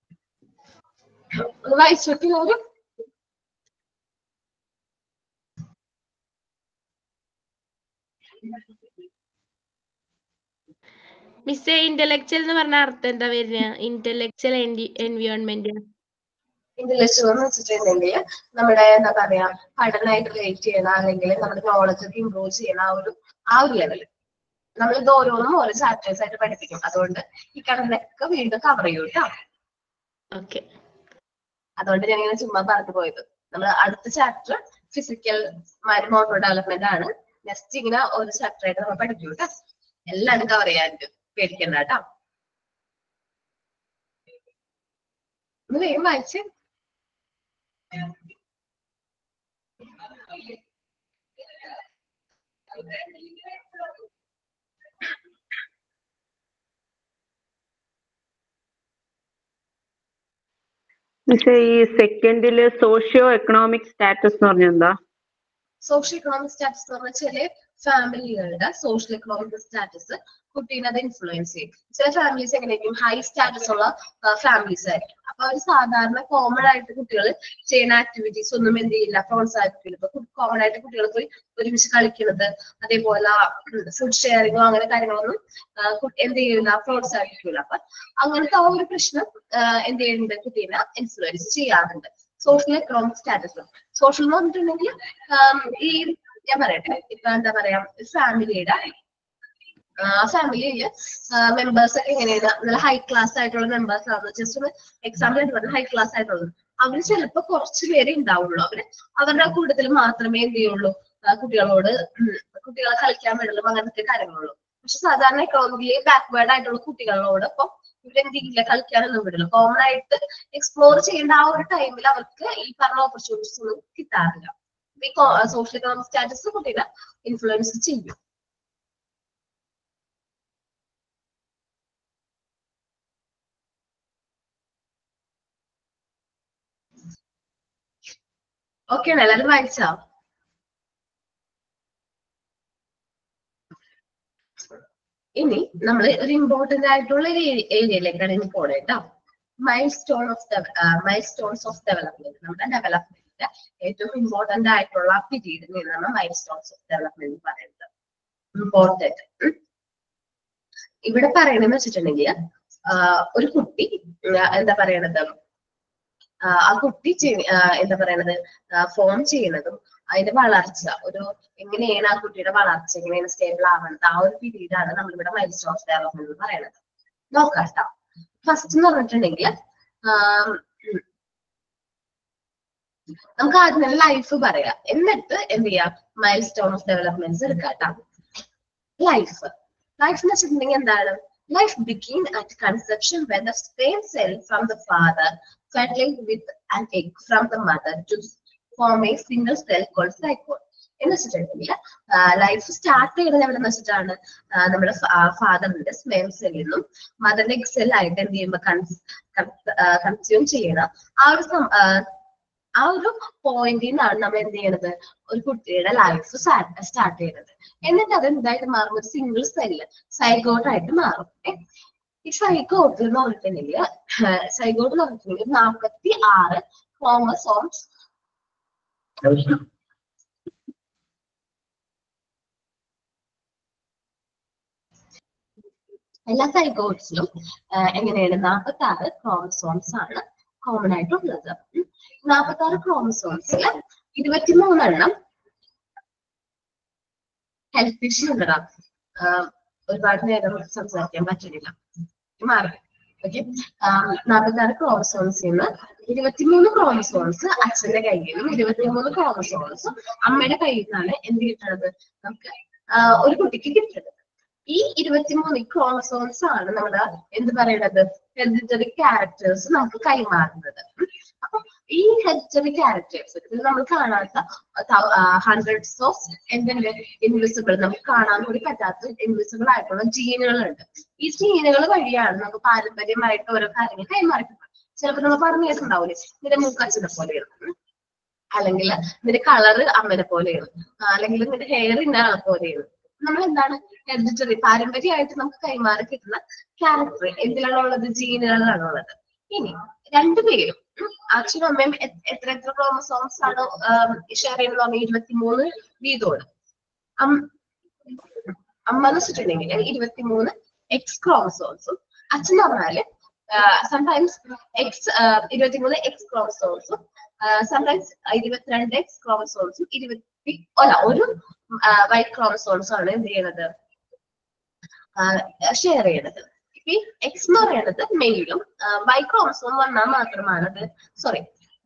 ഒന്ന് വായിച്ചു നോക്കിയവരും മിസ് ഇന്റലക്ച്വൽ എന്ന് പറഞ്ഞ അർത്ഥം എന്താ വരുന്നത് ഇന്റലക്ച്വൽ എൻവിയോൺമെന്റ് ഇന്റലക്ച്വൽ എന്ന് വെച്ചിട്ടുണ്ടെങ്കിൽ നമ്മുടെ എന്താ പറയാ പഠനമായിട്ട് റിലേറ്റ് ചെയ്യണ അല്ലെങ്കിൽ നമ്മുടെ നോളജ് ഒക്കെ ഇമ്പ്രൂവ് ചെയ്യണ ആ ഒരു ആ ഒരു ലെവല് നമ്മൾ ഇത് ഓരോന്നും ഓരോ ചാപ്റ്റേഴ്സ് ആയിട്ട് പഠിപ്പിക്കും അതുകൊണ്ട് ഈ കണക്കിനൊക്കെ വീണ്ടും കവർ ചെയ്യും കേട്ടോ ഓക്കെ അതുകൊണ്ട് ഞാൻ ഇങ്ങനെ ചുമ്മാ പറഞ്ഞു പോയത് നമ്മൾ അടുത്ത ചാപ്റ്റർ ഫിസിക്കൽ മോട്ടോർ ഡെവലപ്മെന്റ് ആണ് നെക്സ്റ്റ് ഇങ്ങനെ ഒരു ചാപ്റ്റർ ആയിട്ട് നമ്മൾ പഠിക്കും കേട്ടോ എല്ലാവരും കവർ ചെയ്യാനുണ്ട് പേടിക്കണ്ട കേട്ടോ ഒന്ന് വേഗം വായിച്ചേ പക്ഷേ ഈ സെക്കൻഡില് സോഷ്യോ എക്കണോമിക് സ്റ്റാറ്റസ് എന്ന് പറഞ്ഞാൽ എന്താ സോഷ്യൽ എക്കണോമിക് സ്റ്റാറ്റസ് എന്ന് പറഞ്ഞാൽ ചില ഫാമിലികളുടെ സോഷ്യൽ എക്കണോമിക് സ്റ്റാറ്റസ് കുട്ടീനെ അത് ഇൻഫ്ലുവൻസ് ചെയ്യും ചില ഫാമിലീസ് എങ്ങനെയായിരിക്കും ഹൈ സ്റ്റാറ്റസ് ഉള്ള ഫാമിലീസ് ആയിരിക്കും അപ്പൊ അവർ സാധാരണ കോമൺ ആയിട്ട് കുട്ടികൾ ചെയ്യുന്ന ആക്ടിവിറ്റീസ് ഒന്നും എന്ത് ചെയ്യില്ല പ്രോത്സാഹിപ്പിക്കില്ല ഇപ്പൊ കോമൺ ആയിട്ട് കുട്ടികൾ പോയി ഒരുമിച്ച് കളിക്കുന്നത് അതേപോലെ ഫുഡ് ഷെയറിങ്ങോ അങ്ങനെ കാര്യങ്ങളൊന്നും ആ, കു- എന്ത് ചെയ്യില്ല പ്രോത്സാഹിപ്പിക്കില്ല അപ്പൊ അങ്ങനത്തെ ആ ഒരു പ്രശ്നം ആ, എന്ത് ചെയ്യുന്നുണ്ട് കുട്ടീനെ ഇൻഫ്ലുവൻസ് ചെയ്യാറുണ്ട് സോഷ്യൽ എക്കണോമിക് സ്റ്റാറ്റസ് സോഷ്യൽ എന്ന് പറഞ്ഞിട്ടുണ്ടെങ്കിൽ ആം, ഈ ഞാൻ പറയട്ടെ ഇപ്പൊ എന്താ പറയാ ഫാമിലിയുടെ ആ ഫാമിലിയില് മെമ്പേഴ്സ് ഒക്കെ എങ്ങനെയാണ് നല്ല ഹൈ ക്ലാസ് ആയിട്ടുള്ള മെമ്പേഴ്സ് ആണ് ജസ്റ്റ് ഒന്ന് എക്സാമ്പിൾ ആയിട്ട് പറഞ്ഞാൽ ഹൈ ക്ലാസ് ആയിട്ടുള്ളത് അവര് ചിലപ്പോ കുറച്ച് പേരെ ഉണ്ടാവുള്ളൂ അവര് അവരുടെ കൂട്ടത്തിൽ മാത്രമേ എന്ത് ചെയ്യുള്ളൂ ആ, കുട്ടികളോട് ഉം, കുട്ടികളെ കളിക്കാൻ വിടുള്ളൂ അങ്ങനത്തെ കാര്യങ്ങളുള്ളൂ പക്ഷെ സാധാരണ എക്കണോമിക്കലി ബാക്ക്വേർഡ് ആയിട്ടുള്ള കുട്ടികളോട് ഇപ്പം ഇവരെന്ത് ചെയ്യില്ല കളിക്കാനൊന്നും വിടില്ല കോമൺ ആയിട്ട് എക്സ്പ്ലോർ ചെയ്യേണ്ട ആ ഒരു ടൈമിൽ അവർക്ക് ഈ പറഞ്ഞ ഓപ്പർച്യൂണിറ്റീസ് ഒന്നും കിട്ടാറില്ല ഈ സോഷ്യൽ എക്കണോമിക് സ്റ്റാറ്റസ് കുട്ടികളെ ഇൻഫ്ലുവൻസ് ചെയ്യും ഓക്കെ ആണ് എല്ലാവരും വായിച്ചോ ഇനി നമ്മൾ ഒരു ഇമ്പോർട്ടന്റ് ആയിട്ടുള്ള ഒരു ഏരിയയിലേക്കാണ് ഇനി പോണേ കേട്ടോ milestone of milestones of development നമ്മുടെ ഡെവലപ്മെന്റിന്റെ ഏറ്റവും ഇമ്പോർട്ടന്റ് ആയിട്ടുള്ള പീരീഡ് നിന്നാണ് മൈൽ സ്റ്റോൺസ് ഓഫ് ഡെവലപ്മെന്റ് പറയുന്നത് ഇമ്പോർട്ടന്റ് ഇവിടെ പറയണെന്ന് വെച്ചിട്ടുണ്ടെങ്കിൽ ഒരു കുട്ടി ആ, എന്താ പറയണത് ആ, ആ കുട്ടി ചെയ്യ- ആ, എന്താ പറയണത് ഫോം ചെയ്യുന്നതും അതിന്റെ വളർച്ച ഒരു എങ്ങനെയാണ് ആ കുട്ടിയുടെ വളർച്ച എങ്ങനെയാണ് സ്റ്റേബിൾ ആവുന്നത് ആ ഒരു പീരീഡ് ആണ് നമ്മളിവിടെ മൈൽ സ്റ്റോൺസ് ഡെവലപ്മെന്റ് എന്ന് പറയുന്നത് നോക്കാം കേട്ടോ ഫസ്റ്റ് എന്ന് പറഞ്ഞിട്ടുണ്ടെങ്കിൽ ആം, ഉം. നമുക്ക് ആദ്യം തന്നെ ലൈഫ് പറയാം എന്നിട്ട് എന്ത് ചെയ്യാം മൈൽ സ്റ്റോൺ ഓഫ് ഡെവലപ്മെന്റ്സ് എടുക്കാം കേട്ടോ ലൈഫ് ലൈഫ് എന്ന് വെച്ചിട്ടുണ്ടെങ്കിൽ എന്താണ് life begin at conception when the sperm cell from the father fertilized with an egg from the mother to form a single cell called zygote. എന്ന് വെച്ചിട്ടുണ്ടെങ്കിൽ life start ചെയ്യുന്നത് എവിടെ നിന്ന് വെച്ചിട്ടാണ് ആ, നമ്മുടെ ഫാദറിന്റെ സ്പെയിൻ സെല്ലിൽ നിന്നും മദറിന്റെ എഗ് സെൽ ആയിട്ട് എന്ത് ചെയ്യുമ്പോൾ കൺസ്യൂം ചെയ്യണം ആ ഒരു സം- ആ, ആ ഒരു പോയിന്റിൽ നിന്നാണ് നമ്മൾ എന്ത് ചെയ്യണത് ഒരു കുട്ടിയുടെ ലൈഫ് സ്റ്റാർട്ട് ചെയ്യുന്നത് എന്നിട്ട് അത് എന്തായിട്ട് മാറും ഒരു സിംഗിൾ സെല്ല് സൈഗോട്ട് ആയിട്ട് മാറും ഏ? ഈ സൈഗോട്ട് എന്ന് പറഞ്ഞിട്ടുണ്ടെങ്കിൽ സൈഗോട്ട് എന്ന് പറഞ്ഞിട്ടുണ്ടെങ്കിൽ നാൽപ്പത്തി ആറ് ക്രോമസോംസ് എല്ലാ സൈഗോട്സിലും എങ്ങനെയാണ് നാൽപ്പത്തി ആറ് ക്രോമസോംസ് ആണ് കോമൺ ആയിട്ടുള്ളത് നാൽപ്പത്തി ആറ് ക്രോമസോംസിൽ ഇരുപത്തിമൂന്നെണ്ണം ഹെൽത്ത് ഇഷ്യൂ ഉള്ളതാ ഒരുപാട് നേരം സംസാരിക്കാൻ പറ്റുന്നില്ല മാറി ഓക്കെ നാൽപ്പത്തി ആറ് ക്രോമസോൺസിൽ നിന്ന് ഇരുപത്തിമൂന്ന് ക്രോമസോൺസ് അച്ഛന്റെ കയ്യിലും ഇരുപത്തിമൂന്ന് ക്രോമസോൺസ് അമ്മയുടെ കയ്യിൽ നിന്നാണ് എന്ത് കിട്ടുന്നത് നമുക്ക് ആ, ഒരു കുട്ടിക്ക് കിട്ടുന്നത് ഈ ഇരുപത്തിമൂന്ന് ക്രോമസോൺസ് ആണ് നമ്മുടെ എന്ത് പറയണത് ഹെറിഡിറ്ററി ക്യാരക്ടേഴ്സ് നമുക്ക് കൈമാറുന്നത് ഉം. അപ്പൊ ഈ ഹെറിഡിറ്ററി ക്യാരക്ടേഴ്സ് ഇതിൽ നമ്മൾ കാണാത്ത ഹൺഡ്രഡ്സ് ഓഫ് എന്തുണ്ട് ഇൻവിസിബിൾ നമുക്ക് കാണാൻ കൂടി പറ്റാത്ത ഇൻവിസിബിൾ ആയിട്ടുള്ള ജീനുകളുണ്ട് ഈ ജീനുകൾ വഴിയാണ് നമുക്ക് പാരമ്പര്യമായിട്ട് ഓരോ കാര്യങ്ങൾ കൈമാറിക്കുന്നത് ചിലപ്പോൾ നമ്മൾ പറഞ്ഞു കേട്ടിട്ടുണ്ടാവില്ലേ നിന്റെ മൂക്കച്ഛനെ പോലെയാണ് ഉം. അല്ലെങ്കിൽ നിന്റെ കളറ് അമ്മനെ പോലെയാണ് ആ, അല്ലെങ്കിൽ നിന്റെ ഹെയർ ഇന്ന ആളെ പോലെയാണ് നമ്മൾ എന്താണ് ഹെറിഡിറ്ററി പാരമ്പര്യമായിട്ട് നമുക്ക് കൈമാറി കിട്ടുന്ന ക്യാരക്ടർ എന്തിലാണ് ഉള്ളത് ജീനുകളിലാണ് ഉള്ളത് ഇനി രണ്ടുപേരും ഉം, അച്ഛനും അമ്മയും എ- എത്ര എത്ര ക്രോമസോംസ് ആണ് ഷെയർ ചെയ്യുന്നത് പറഞ്ഞാൽ ഇരുപത്തിമൂന്ന് വീതമാണ് അം- അമ്മ എന്ന് വെച്ചിട്ടുണ്ടെങ്കിൽ ഇരുപത്തിമൂന്ന് എക്സ് ക്രോമസോംസും അച്ഛൻ എന്ന് പറഞ്ഞാല് സംടൈംസ് എക്സ് ഇരുപത്തിമൂന്ന് എക്സ് ക്രോമസോംസും സംടൈംസ് ഇരുപത്തിരണ്ട് എക്സ് ക്രോമസോംസും ഇരുപത്തി അല്ല ഒരു വൈറ്റ് ക്രോമസോംസും ആണ് എന്ത് ചെയ്യുന്നത് ഷെയർ ചെയ്യണത് ഈ എക്സ് എന്ന് പറയുന്നത് മെയിലും വൈ ക്രോമസോം വന്നാൽ മാത്രമാണ് അത് സോറി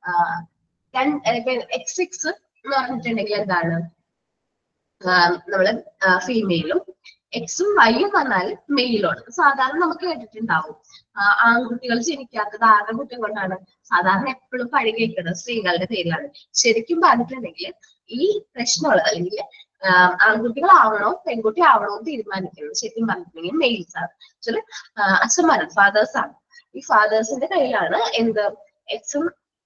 എക്സ് എക്സ് എന്ന് പറഞ്ഞിട്ടുണ്ടെങ്കിൽ എന്താണ് ആഹ് നമ്മള് ഫീമെയിലും എക്സും വൈയും വന്നാൽ മെയിലാണ് സാധാരണ നമുക്ക് കേട്ടിട്ടുണ്ടാവും ആഹ് ആൺകുട്ടികൾ ജനിക്കാത്തത് ആരുടെ കുറ്റം കൊണ്ടാണ് സാധാരണ എപ്പോഴും പഴി കേൾക്കുന്നത് സ്ത്രീകളുടെ പേരിലാണ് ശരിക്കും പറഞ്ഞിട്ടുണ്ടെങ്കിൽ ഈ പ്രശ്നമുള്ളത് അല്ലെങ്കിൽ ആഹ് ആൺകുട്ടികളാവണോ പെൺകുട്ടി ആവണോ എന്ന് തീരുമാനിക്കുന്നത് ശരിക്കും പറഞ്ഞിട്ടുണ്ടെങ്കിൽ മെയിൽസ് ആണ് ആക്ച്വലി അച്ഛന്മാരാണ് ഫാദേഴ്സ് ആണ് ഈ ഫാദേഴ്സിന്റെ കയ്യിലാണ് എന്ത് എക്സും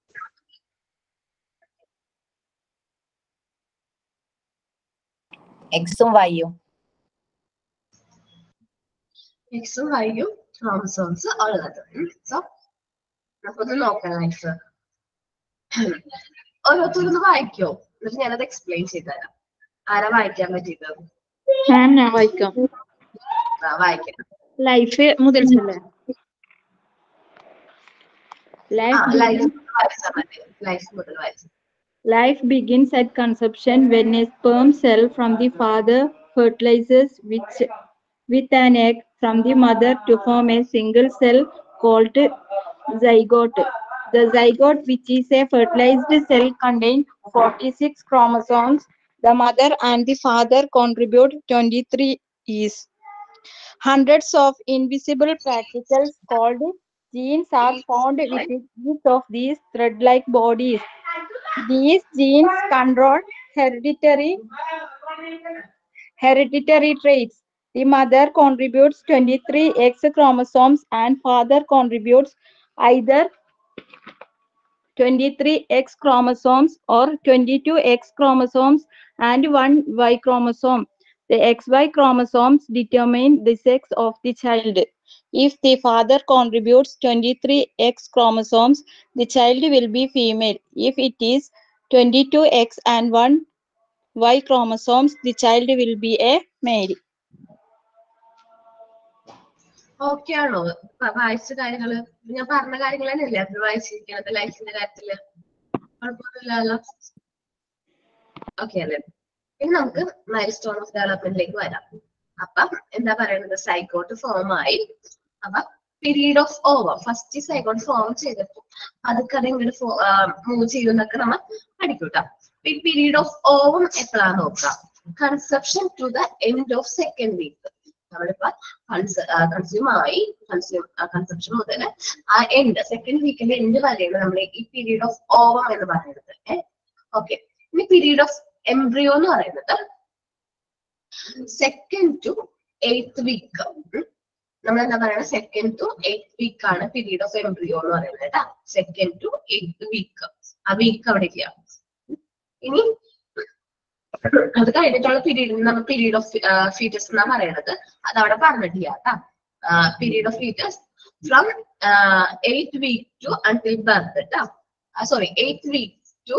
എക്സും വൈയും എക്സും വൈയും ക്രോമസോംസ് ഉള്ളത് സോ നമുക്കൊന്ന് നോക്കാം ലൈഫ് ഓരോരുത്തരൊന്ന് വായിക്കോ എന്നിട്ട് ഞാനത് എക്സ്പ്ലെയിൻ ചെയ്തുതരാം ആരാ വായിക്കാൻ പറ്റിയത് മാം ഞാൻ വായിക്കാം ആ, വായിക്കാം ലൈഫ് മുതൽ Life, ലൈഫ് begins, വായിച്ചാൽ മതി ലൈഫ് മുതൽ വായിച്ചു life begins at conception when a sperm cell from the father fertilizes which, with an egg from the mother to form a single cell called zygote. The zygote, which is a fertilized cell, contains 46 chromosomes. The mother and the father contribute 23 each. Hundreds of invisible particles called genes are found within each of these thread-like bodies. These genes control hereditary hereditary traits. The mother contributes 23 X chromosomes and father contributes either 23 X chromosomes or 22 X chromosomes and one Y chromosome. The XY chromosomes determine the sex of the child. If the father contributes 23 X chromosomes, the child will be female. If it is 22X and 1 Y chromosomes, the child will be a male. Okay ആണോ പ- വായിച്ച കാര്യങ്ങള് ഞാൻ പറഞ്ഞ കാര്യങ്ങൾ തന്നെയല്ലേ അത് വായിച്ചിരിക്കണത് ലൈഫിന്റെ കാര്യത്തില് കുഴപ്പമൊന്നുമില്ലല്ലോ ഓക്കെ അല്ലേ ഇനി നമുക്ക് മൈൽ സ്റ്റോൺ ഓഫ് ഡെവലപ്മെന്റിലേക്ക് വരാം അപ്പൊ എന്താ പറയുന്നത് സൈക്കോട്ട് ഫോം ആയി അപ്പൊ period of ovum first zygote form ചെയ്തപ്പോ അതൊക്കെ അത് ഇങ്ങോട്ട് മൂവ് ചെയ്യുന്നൊക്കെ നമ്മൾ പഠിക്കൂട്ടാ ഈ പീരീഡ് ഓഫ് ഓവം എപ്പോഴാന്ന് നോക്കാം conception to the end of second week നമ്മളിപ്പോ കൺസ്യൂം ആയി കൺസ്യൂം കൺസെപ്ഷൻ മുതൽ ആ എൻഡ് സെക്കൻഡ് വീക്കിന്റെ എൻഡ് വരെയാണ് നമ്മൾ ഈ പീരീഡ് ഓഫ് ഓവം എന്ന് പറയുന്നത് ഏഹ് ഓക്കെ ഇനി പീരീഡ് ഓഫ് എംബ്രിയോ എന്ന് പറയുന്നത് സെക്കൻഡ് ടു എയ്ത്ത് വീക്ക് നമ്മൾ എന്താ പറയുന്നത് സെക്കൻഡ് ടു എയ്ത്ത് വീക്ക് ആണ് പീരീഡ് ഓഫ് എംബ്രിയോ എന്ന് പറയുന്നത് കേട്ടാ സെക്കൻഡ് ടു എയ്ത്ത് വീക്ക് ആ വീക്ക് അവിടെ ഇല്ല ഇനി അത് കഴിഞ്ഞിട്ടുള്ള പീരീഡ് നമ്മൾ പീരീഡ് ഓഫ് ഫീറ്റസ് എന്നാ പറയണത് അത് അവിടെ പറഞ്ഞിട്ടില്ല കേട്ടാ period of foetus from eight week to until birth കേട്ടാ സോറി എയ്റ്റ് വീക്ക് ടു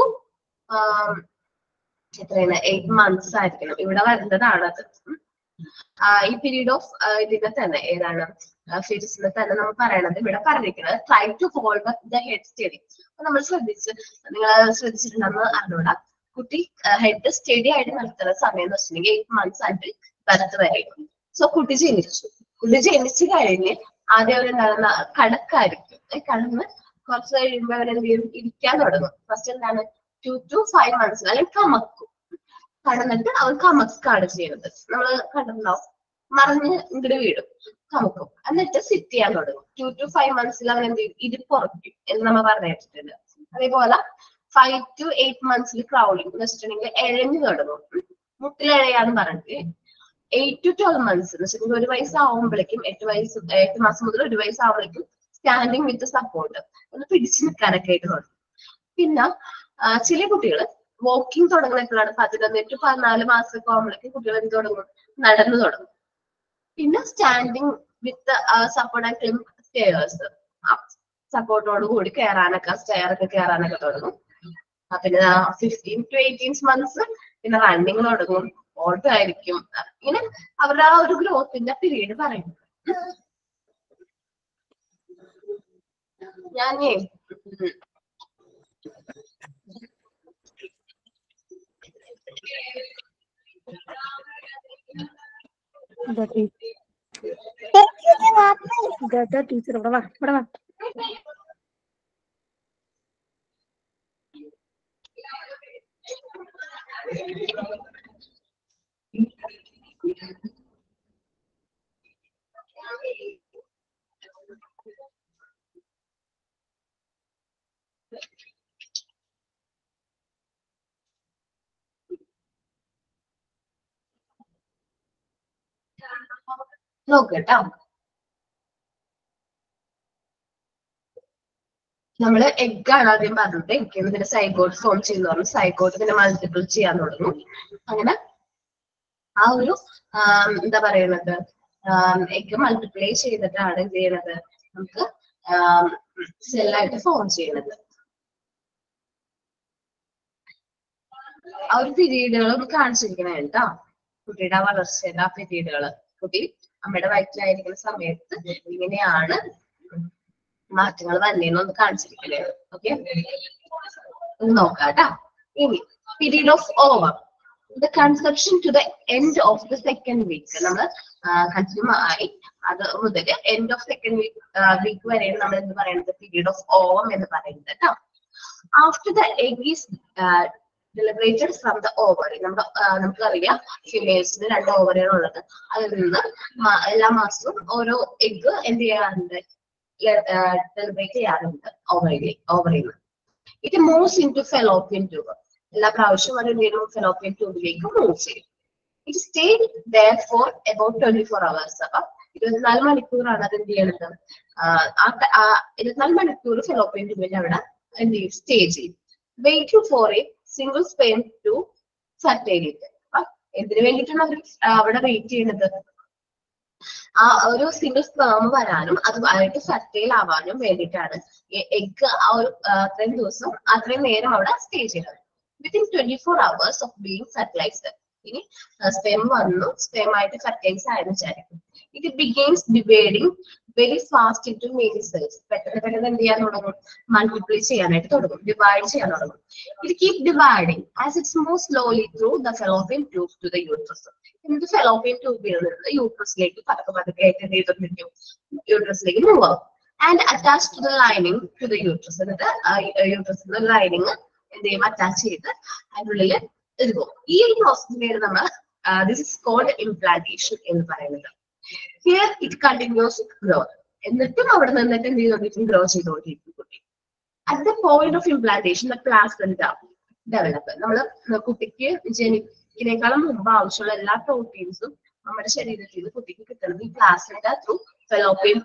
എത്രയാണ് എയ്റ്റ് മന്ത്സ് ആയിരിക്കണം ഇവിടെ വരുന്നതാണ് അത് ഉം. ആ, ഈ പീരീഡ് ഓഫ് ഇതിനെ തന്നെ ഏതാണ് ഫീറ്റസിനെ തന്നെ നമ്മൾ പറയണത് ഇവിടെ പറഞ്ഞിരിക്കുന്നത് try to hold the head steady അപ്പൊ നമ്മൾ ശ്രദ്ധിച്ച് നിങ്ങൾ ശ്രദ്ധിച്ചിട്ടുണ്ടെന്ന് അറിഞ്ഞൂടാ കുട്ടി ഹെഡ് സ്റ്റഡി ആയിട്ട് നിർത്തുന്ന സമയം എന്ന് വെച്ചിട്ടുണ്ടെങ്കിൽ എയ്റ്റ് മന്ത്സ് ആയിട്ട് ബർത്ത് വരെ സോ കുട്ടി ജനിച്ചു കുട്ടി ജനിച്ചു കഴിഞ്ഞ് ആദ്യം അവരുണ്ടാകുന്ന കടക്കായിരിക്കും ഏ, കടന്ന് കുറച്ച് കഴിയുമ്പോൾ അവരെന്ത് ചെയ്യും ഇരിക്കാൻ തുടങ്ങും ഫസ്റ്റ് എന്താണ് ടു ടു ഫൈവ് മന്ത്സ് അല്ലെങ്കിൽ കമക്കും കടന്നിട്ട് അവർ കമക്കാണ് ചെയ്യുന്നത് നമ്മൾ കണ്ടിട്ടുണ്ടാവും മറിഞ്ഞ് ഇങ്ങോട്ട് വീടും കമക്കും എന്നിട്ട് സിറ്റ് ചെയ്യാൻ തുടങ്ങും ടു ടു ഫൈവ് മന്ത്സിൽ അവൻ എന്ത് ചെയ്യും ഇരിപ്പുറയ്ക്കും എന്ന് നമ്മൾ പറഞ്ഞിട്ടുണ്ട് അതേപോലെ ഫൈവ് ടു എയ്റ്റ് മന്ത്സിൽ ക്രൗഡിങ് എന്ന് വെച്ചിട്ടുണ്ടെങ്കിൽ എഴഞ്ഞു തുടങ്ങും ഉം. മുട്ടിലെഴയാന്ന് പറഞ്ഞിട്ട് എയ്റ്റ് ടു ട്വൽവ് മന്ത്സ് എന്ന് വെച്ചിട്ടുണ്ടെങ്കിൽ ഒരു വയസ്സാവുമ്പോഴേക്കും എട്ട് വയസ്സ് എട്ട് മാസം മുതൽ ഒരു വയസ്സാവുമ്പോഴേക്കും സ്റ്റാൻഡിങ് വിത്ത് സപ്പോർട്ട് ഒന്ന് പിടിച്ചു നിൽക്കാനൊക്കെ ആയിട്ട് തുടങ്ങും പിന്നെ ആ, ചില കുട്ടികൾ വാക്കിംഗ് തുടങ്ങുന്ന എപ്പോഴാണ് പതിനൊന്ന് ടു പതിനാല് മാസമൊക്കെ ആകുമ്പോഴേക്കും കുട്ടികൾ എന്ത് തുടങ്ങും നടന്നു തുടങ്ങും പിന്നെ standing with support and climb stairs സപ്പോർട്ടോട് കൂടി കയറാനൊക്കെ സ്റ്റെയർ ഒക്കെ കയറാനൊക്കെ തുടങ്ങും ആ, പിന്നെ ഫിഫ്റ്റീൻ ടു എയ്റ്റീൻ മന്ത്സ് പിന്നെ റണ്ണിങ് തുടങ്ങും ഓട്ടോ ആയിരിക്കും ഇങ്ങനെ അവരുടെ ആ ഒരു ഗ്രോത്തിന്റെ പീരീഡ് പറയും ഞാനേ ഉം, ടീച്ചർ ഇവിടെ വാ ഇവിടെ വാ നോക്ക് കേട്ടോ നമ്മള് egg ആണ് ആദ്യം പറഞ്ഞത് എഗ് ഇതിന്റെ സൈഗോട്ട് ഫോം ചെയ്യുന്ന പറഞ്ഞു സൈഗോട്ട് ഇതിനെ മൾട്ടിപ്പിൾ ചെയ്യാൻ തുടങ്ങും അങ്ങനെ ആ ഒരു ആം, എന്താ പറയുന്നത് എഗ് മൾട്ടിപ്ലൈ ചെയ്തിട്ടാണ് എന്ത് ചെയ്യണത് നമുക്ക് സെല്ലായിട്ട് ഫോം ചെയ്യണത് ആ ഒരു പീരീഡുകൾ ഒന്ന് കാണിച്ചിരിക്കണേ കേട്ടോ കുട്ടിയുടെ ആ വളർച്ചയുടെ ആ പീരീഡുകൾ കുട്ടി അമ്മയുടെ വയറ്റിലായിരിക്കുന്ന സമയത്ത് ഇങ്ങനെയാണ് മാറ്റങ്ങൾ വന്നേന്ന് ഒന്ന് കാണിച്ചിരിക്കണേ ഓക്കെ ഒന്ന് നോക്കാട്ടാ ഇനി period of ovum the conception to the end of the second week നമ്മൾ കൺസ്യൂം ആയി അത് മുതൽ end of second week week വരെയാണ് നമ്മൾ എന്ത് പറയുന്നത് പീരീഡ് ഓഫ് ഓവം എന്ന് പറയുന്നത് കേട്ടോ after the egg is deliberated from the ovary നമ്മുടെ ആ, നമുക്കറിയാം ഫിമേൽസിന് രണ്ട് ഓവറിയാണ് ഉള്ളത് അതിൽ നിന്ന് മ- എല്ലാ മാസവും ഓരോ എഗ് എന്ത് ചെയ്യാറുണ്ട് ഡെലിബറേറ്റ് ചെയ്യാറുണ്ട് ഓവറിയിൽ ഓവറിൽ നിന്ന് it moves into fallopian tube എല്ലാ പ്രാവശ്യവും അത് എന്ത് ചെയ്യുന്നു ഫെലോപ്പിയൻ ട്യൂബിലേക്ക് മൂവ് ചെയ്യും it stay there for about twenty four hours അപ്പൊ ഇരുപത്തിനാല് മണിക്കൂറാണ് അത് എന്ത് ചെയ്യണത് ആഹ് ആ ത- ആ ഇരുപത്തിനാല് മണിക്കൂർ ഫെലോപ്പിയൻ ട്യൂബിൽ അവിടെ എന്ത് ചെയ്യും സ്റ്റേ ചെയ്യും wait for a single sperm to fertility എന്തിനു വേണ്ടിയിട്ടാണ് അവർ അവിടെ വെയിറ്റ് ചെയ്യുന്നത് ആ ഒരു സിംഗിൾ സ്പേം വരാനും അതുമായിട്ട് ഫെർട്ടൈൽ ആവാനും വേണ്ടിയിട്ടാണ് എഗ് ആ ഒരു ആ, അത്രയും ദിവസം അത്രയും നേരം അവിടെ സ്റ്റേ ചെയ്യുന്നത് within twenty four hours of being fertilized ഇനി സ്പെം വന്നു സ്പെം ആയിട്ട് ഫെർട്ടൈൽസ് ആയെന്ന് വിചാരിക്കും it begins dividing very fast into many cells പെട്ടെന്ന് പെട്ടെന്ന് എന്ത് ചെയ്യാൻ തുടങ്ങും മൾട്ടിപ്ലൈ ചെയ്യാനായിട്ട് തുടങ്ങും ഡിവൈഡ് ചെയ്യാൻ തുടങ്ങും it keep dividing as its move slowly through the fallopian tube to the uterus എന്നിട്ട് ഫെലോപ്പിയൻ ട്യൂബിൽ നിന്ന് യൂട്രസിലേക്ക് പതുക്കെ പതുക്കെ ആയിട്ട് എന്ത് ചെയ്തിരിക്കും യൂട്രസിലേക്ക് മൂവ് ആവും and attach to the lining to the uterus എന്നിട്ട് യൂട്രസിന്റെ ലൈനിങ് എന്ത് ചെയ്യും അറ്റാച്ച് ചെയ്ത് അതിനുള്ളിൽ ഇരിക്കും ഈ ഒരു പ്രോസസ്സിനെയാണ് നമ്മൾ ദിസ് ഇസ് കോൾഡ് ഇംപ്ലാന്റേഷൻ എന്ന് പറയുന്നത് ഹിയർ ഇറ്റ് കണ്ടിന്യൂസ് ഗ്രോത്ത് എന്നിട്ടും അവിടെ നിന്നിട്ട് എന്ത് ചെയ്തോണ്ടിരിക്കും ഗ്രോ ചെയ്തുകൊണ്ടിരിക്കും കുട്ടി at the point of implantation the placenta develop നമ്മൾ കുട്ടിക്ക് ജനിക്കുന്നേക്കാളും മുമ്പ് ആവശ്യമുള്ള എല്ലാ പ്രോട്ടീൻസും നമ്മുടെ ശരീരത്തിൽ നിന്ന് കുട്ടിക്ക് കിട്ടുന്നത് ഈ placenta through fallopian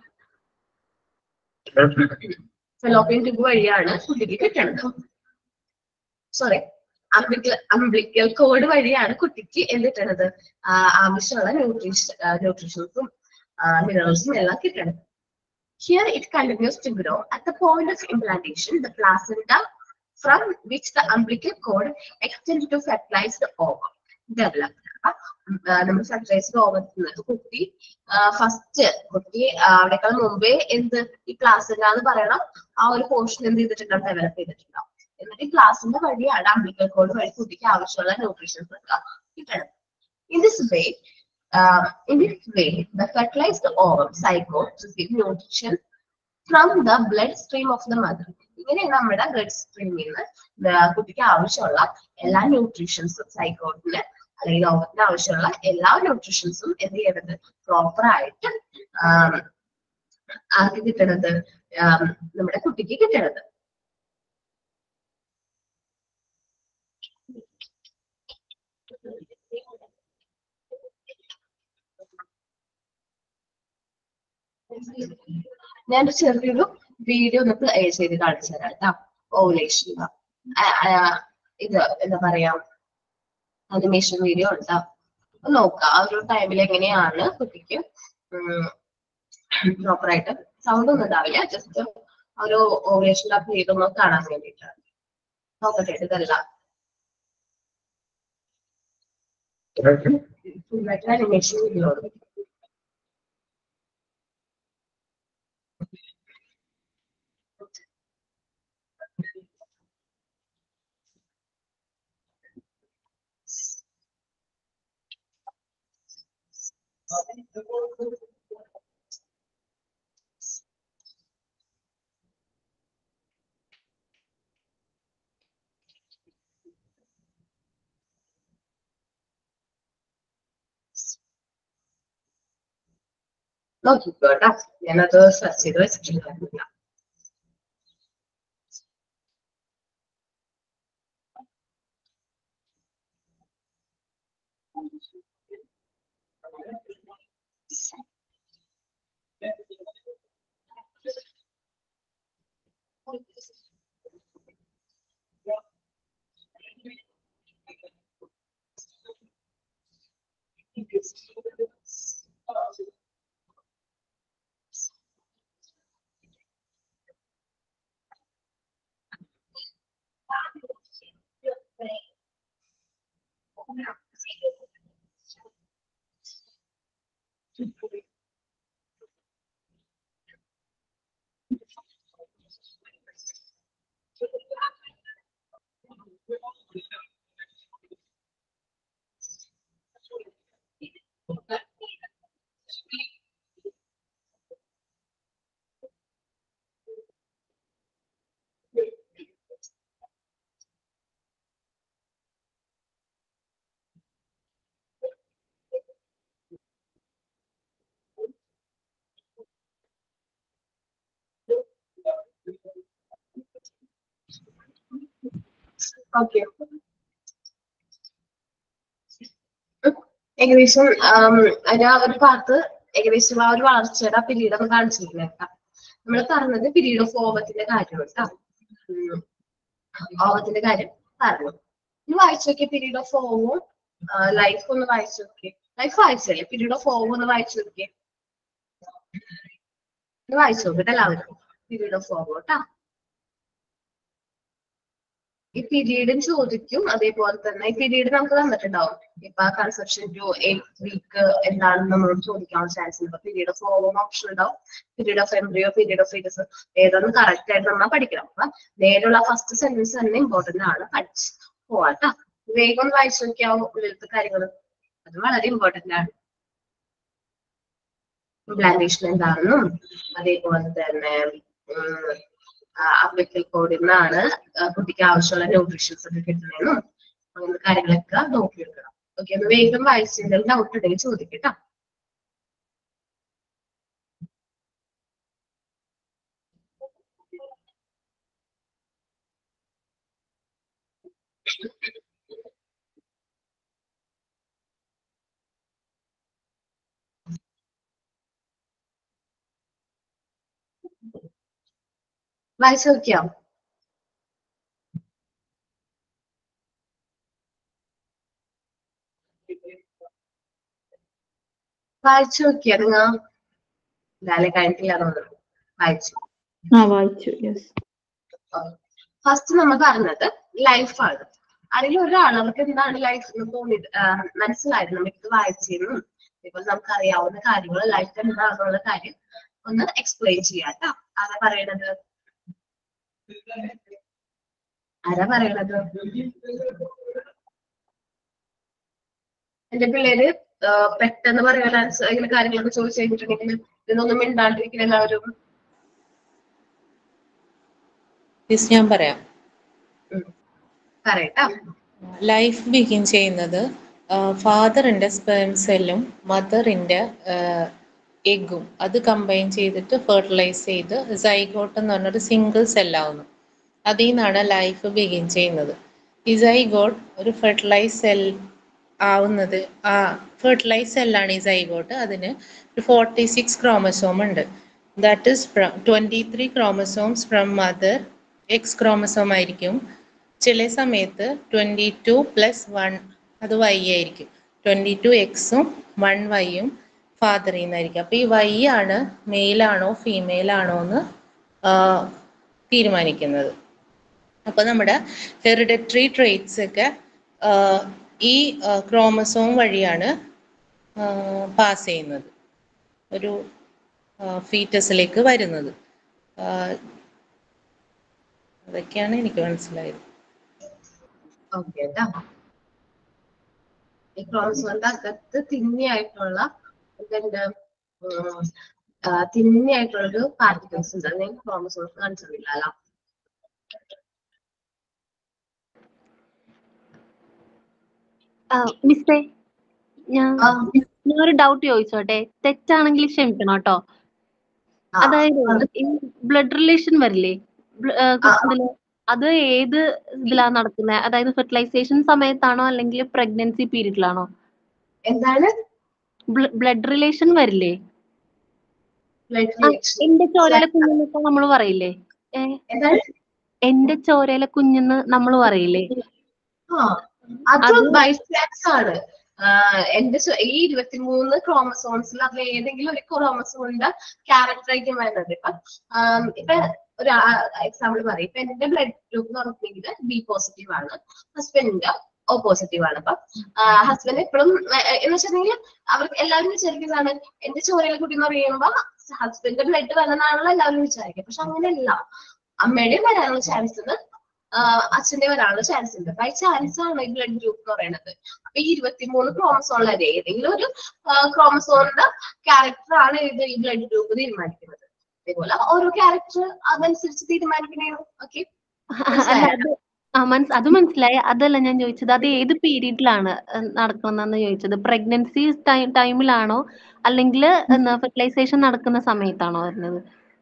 fallopian tube വഴിയാണ് കുട്ടിക്ക് കിട്ടുന്നത് സോറി അംബ്ലിക്കൽ അംബ്ലിക്കൽ കോഡ് വഴിയാണ് കുട്ടിക്ക് എന്ത് കിട്ടണത് ആ, ആവശ്യമുള്ള ന്യൂട്രീഷൻ ന്യൂട്രീഷൻസും മിനറൽസും എല്ലാം കിട്ടണത് here it continues to grow at the point of implantation the placenta from which the umbilical cord extend to fertilized ovum develop നമ്മൾ ഫെർട്ടിലൈസ്ഡ് ഓവർ കുട്ടി ഫസ്റ്റ് കുട്ടി ആ, അവിടേക്കാൾ മുമ്പേ എന്ത് ഈ പ്ലാസെന്റ എന്ന് പറയണം ആ ഒരു പോർഷൻ എന്ത് ചെയ്തിട്ടുണ്ടാവും ഡെവലപ്പ് ചെയ്തിട്ടുണ്ടാവും എന്നിട്ട് ഈ ക്ലാസ്സിന്റെ വഴിയാണ് അംബിക്കൽ കോഡ് വഴി കുട്ടിക്ക് ആവശ്യമുള്ള ന്യൂട്രീഷൻസ് ഒക്കെ കിട്ടണം in this way in this way the fertilized ovum zygote receive nutrition from the blood stream of the mother ഇങ്ങനെ നമ്മുടെ ബ്ലഡ് സ്ട്രീമിൽ നിന്ന് കുട്ടിക്ക് ആവശ്യമുള്ള എല്ലാ ന്യൂട്രീഷൻസും സൈക്കോട്ടിന് അല്ലെങ്കിൽ ഓവറിന് ആവശ്യമുള്ള എല്ലാ ന്യൂട്രീഷൻസും എന്ത് ചെയ്യണത് പ്രോപ്പർ ആയിട്ട് ആം, ആർക്ക് കിട്ടണത് ആം, നമ്മുടെ കുട്ടിക്ക് കിട്ടണത് ഞാൻ ഒരു ചെറിയൊരു വീഡിയോ ഒന്ന് പ്ലേ ചെയ്ത് കാണിച്ചു തരാം കേട്ടോ ഓവുലേഷൻ ഇത് എന്താ പറയാ അനിമേഷൻ വീഡിയോ ഉണ്ടാ നോക്കാം ആ ഒരു ടൈമിൽ എങ്ങനെയാണ് കുട്ടിക്ക് പ്രോപ്പർ ആയിട്ട് സൗണ്ട് ഒന്നും ഉണ്ടാവില്ല ജസ്റ്റ് ഒരു ഓവുലേഷൻ ആ വീഡിയോ ഒന്ന് കാണാൻ വേണ്ടിയിട്ടാണ് നോക്കട്ടെ ഇതല്ല അനിമേഷൻ വീഡിയോ നോക്കിക്കോ കേട്ടോ ഞാനത് സെർച്ച് ചെയ്ത് വെച്ചിട്ടുണ്ടായിരുന്നില്ല ഓക്കെ ഏകദേശം ആം, അതിന്റെ ആ ഒരു ഭാഗത്ത് ഏകദേശം ആ ഒരു വളർച്ചയുടെ പീരീഡ് ഒന്ന് കാണിച്ചിരിക്കുന്നേക്കാം നമ്മൾ പറഞ്ഞത് പീരീഡ് ഓഫ് ഓവത്തിന്റെ കാര്യം കേട്ടോ ഓവത്തിന്റെ കാര്യം പറഞ്ഞു ഇനി വായിച്ചു നോക്കിയ പീരീഡ് ഓഫ് ഓവും ലൈഫ് ഒന്ന് വായിച്ചു നോക്കിയേ ലൈഫ് വായിച്ചല്ലേ പീരീഡ് ഓഫ് ഓവ് ഒന്ന് വായിച്ചു നോക്കിയേ ഒന്ന് വായിച്ചു നോക്കട്ടെ എല്ലാവർക്കും പീരീഡ് ഓഫ് ഓവ് കേട്ടോ ഈ പീരീഡും ചോദിക്കും അതേപോലെ തന്നെ ഈ പീരീഡ് നമുക്ക് തന്നിട്ടുണ്ടാവും ഇപ്പൊ കൺസെപ്ഷൻ ടു എയ്റ്റ് വീക്ക് എന്താണെന്ന് നമ്മളോട് ചോദിക്കാനുള്ള ചാൻസ് ഉണ്ട് പീരീഡ് ഓഫ് ഓവം ഓപ്ഷൻ ഉണ്ടാവും period of embryo period of foetus ഏതൊന്നും കറക്റ്റ് ആയിട്ട് നമ്മൾ പഠിക്കണം അപ്പൊ നേരെയുള്ള ഫസ്റ്റ് സെന്റൻസ് തന്നെ ഇമ്പോർട്ടന്റ് ആണ് പഠിച്ച് പോവാട്ടോ വേഗം ഒന്ന് വായിച്ചു നോക്കിയാവും ഉള്ളിലത്തെ കാര്യങ്ങൾ അത് വളരെ ഇമ്പോർട്ടന്റ് ആണ് ഇംപ്ലാന്റേഷൻ എന്താണെന്നും അതേപോലെ തന്നെ അപ്ലിക്കൽ കോഡിൽ നിന്നാണ് ആ, കുട്ടിക്ക് ആവശ്യമുള്ള ന്യൂട്രീഷൻസ് ഒക്കെ കിട്ടുന്നതെന്നും അങ്ങനത്തെ കാര്യങ്ങളൊക്കെ നോക്കിയെടുക്കണം ഓക്കെ ഒന്ന് വേഗം വായിച്ചെങ്കിൽ ഡൗട്ട് ഉണ്ടെങ്കിൽ ചോദിക്കട്ടോ വായിച്ചു നോക്കിയോ വായിച്ചു നോക്കിയോ നിങ്ങൾ എന്തായാലും കഴിഞ്ഞിട്ടില്ല തോന്നുന്നു വായിച്ചു ആ വായിച്ചു യെസ് ഫസ്റ്റ് നമ്മൾ പറഞ്ഞത് ലൈഫാണ് അതിൽ ഒരാൾ അവർക്ക് എന്താണ് ലൈഫ് എന്ന് തോന്നി ആ, മനസ്സിലായത് നമുക്ക് ഇത് വായിച്ചെന്നും ഇപ്പൊ നമുക്ക് അറിയാവുന്ന കാര്യങ്ങൾ ലൈഫ് എന്താണെന്നുള്ള കാര്യം ഒന്ന് എക്സ്പ്ലെയിൻ ചെയ്യാം കേട്ടോ ആരാ പറയണത് ആരാ പറയണത് എന്റെ പിള്ളേര് ആ, പെട്ടെന്ന് പറയാൻ ഇങ്ങനെ കാര്യങ്ങളൊക്കെ ചോദിച്ചു കഴിഞ്ഞിട്ടുണ്ടെങ്കിൽ ഇതൊന്നും മിണ്ടാണ്ടിരിക്കുന്ന എല്ലാവരും മിസ് ഞാൻ പറയാം പറയട്ടാ ലൈഫ് ബിഗിൻ ചെയ്യുന്നത് ഫാദറിന്റെ സ്പേം സെല്ലും മദറിന്റെ എഗ്ഗും അത് കമ്പൈൻ ചെയ്തിട്ട് ഫെർട്ടിലൈസ് ചെയ്ത് സൈഗോട്ട് എന്ന് പറഞ്ഞൊരു സിംഗിൾ സെല്ലാവുന്നു അതിൽ നിന്നാണ് ലൈഫ് ബിഗിൻ ചെയ്യുന്നത് ഈ സൈഗോട്ട് ഒരു ഫെർട്ടിലൈസ് സെൽ ആവുന്നത് ആ ഫെർട്ടിലൈസ് സെല്ലാണ് ഈ സൈഗോട്ട് അതിന് ഒരു ഫോർട്ടി സിക്സ് ക്രോമസോം ഉണ്ട് that is twenty three chromosomes from mother X chromosome ആയിരിക്കും ചില സമയത്ത് ട്വൻറ്റി ടു പ്ലസ് വൺ അത് വൈ ആയിരിക്കും ട്വൻറ്റി ടു എക്സും വൺ വൈയും ഫാദറിൽ നിന്നായിരിക്കും അപ്പോൾ ഈ വൈ ആണ് മെയിലാണോ ഫീമെയിൽ ആണോ എന്ന് ആ, തീരുമാനിക്കുന്നത് അപ്പോൾ നമ്മുടെ ഹെറിഡറ്ററി ട്രേറ്റ്സ് ഒക്കെ ആ, ഈ ക്രോമസോം വഴിയാണ് പാസ് ചെയ്യുന്നത് ഒരു ഫീറ്റസിലേക്ക് വരുന്നത് ആ, അതൊക്കെയാണ് എനിക്ക് മനസ്സിലായത് ഓക്കെ കേട്ടോ ഈ ക്രോമസോമിന്റെ അകത്ത് തിന്നിയായിട്ടുള്ള ഇതെന്താ തിന്നിയായിട്ടുള്ള ഒരു പാർട്ടിക്കിൾസ് ഉണ്ട് അത് ഞാൻ ക്രോമസോംസ് കാണിച്ചിട്ടില്ല അല്ലോ മിസ്സേ ഞാൻ ആ, ഞാൻ ഒരു ഡൗട്ട് ചോദിച്ചോട്ടെ തെറ്റാണെങ്കിൽ ക്ഷമിക്കണം കേട്ടോ ആ, അതായത് അത് ഈ ബ്ലഡ് റിലേഷൻ വരില്ലേ ബ്ല- ഏ, ആ, ആ. ഇതില് അത് ഏത് ഇതിലാ നടക്കുന്നത് അതായത് ഫെർട്ടിലൈസേഷൻ സമയത്താണോ അല്ലെങ്കിൽ പ്രഗ്നൻസി പീരീഡിലാണോ എന്താണ് ബ്ലഡ് റിലേഷൻ വരില്ലേ ബ്ലഡ് ആ, റിയാക്ഷൻ എന്റെ ചോരയിലെ കുഞ്ഞെന്നൊക്കെ നമ്മൾ പറയില്ലേ ഏ, എന്താണ് എന്റെ ചോരയിലെ കുഞ്ഞെന്ന് നമ്മൾ പറയില്ലേ ആ അത് അത് ബൈ ചാൻസ് ആണ് ആഹ് എന്റെ ചോ- ഈ ഇരുപത്തിമൂന്ന് ക്രോമസോൺസിൽ അതിൽ ഏതെങ്കിലും ഒരു ക്രോമസോണിന്റെ ക്യാരക്ടർ ആയിരിക്കും വരുന്നത് ഇപ്പൊ ആം, ഇപ്പൊ ഒരു എക്സാമ്പിൾ പറയും ഇപ്പൊ എന്റെ ബ്ലഡ് ഗ്രൂപ്പ് എന്ന് പറഞ്ഞിട്ടുണ്ടെങ്കിൽ ബി പോസിറ്റീവ് ആണ് ഹസ്ബൻഡിന്റെ ഓ പോസിറ്റീവ് ആണ് അപ്പൊ ഹസ്ബൻഡ് എപ്പോഴും എന്ന് വെച്ചിട്ടുണ്ടെങ്കിൽ അവർക്ക് എല്ലാവരും വിചാരിക്കുന്നതാണ് എന്റെ ചോരയിലെ കുട്ടി എന്ന് പറയുമ്പോ ഹസ്ബൻഡിന്റെ ബ്ലഡ് വരണമെന്നാണല്ലോ എല്ലാവരും വിചാരിക്കുക പക്ഷെ അങ്ങനെയല്ല അമ്മയുടെയും വരാനുള്ള ചാൻസ് ഉണ്ട് ആഹ് അച്ഛന്റെ വരാനുള്ള ചാൻസ് ഉണ്ട് ബൈ ചാൻസ് ആണ് ഈ ബ്ലഡ് ഗ്രൂപ്പ് എന്ന് പറയുന്നത് അപ്പൊ ഈ ഇരുപത്തിമൂന്ന് ക്രോമസോണിലെ ഏതെങ്കിലും ഒരു ക്രോമസോണിന്റെ ക്യാരക്ടർ ആണ് ഇത് ഈ ബ്ലഡ് ഗ്രൂപ്പ് തീരുമാനിക്കുന്നത് അതേപോലെ ഓരോ ക്യാരക്ടർ അതനുസരിച്ച് തീരുമാനിക്കണേ ഓക്കെ അല്ല അത് ആ മനസ് അത് മനസ്സിലായി അതല്ല ഞാൻ ചോദിച്ചത് അത് ഏത് പീരീഡിലാണ് നടക്കുന്നതെന്ന് ചോദിച്ചത് പ്രഗ്നൻസി ടൈമിലാണോ അല്ലെങ്കിൽ ഫെർട്ടിലൈസേഷൻ നടക്കുന്ന സമയത്താണോ വരുന്നത്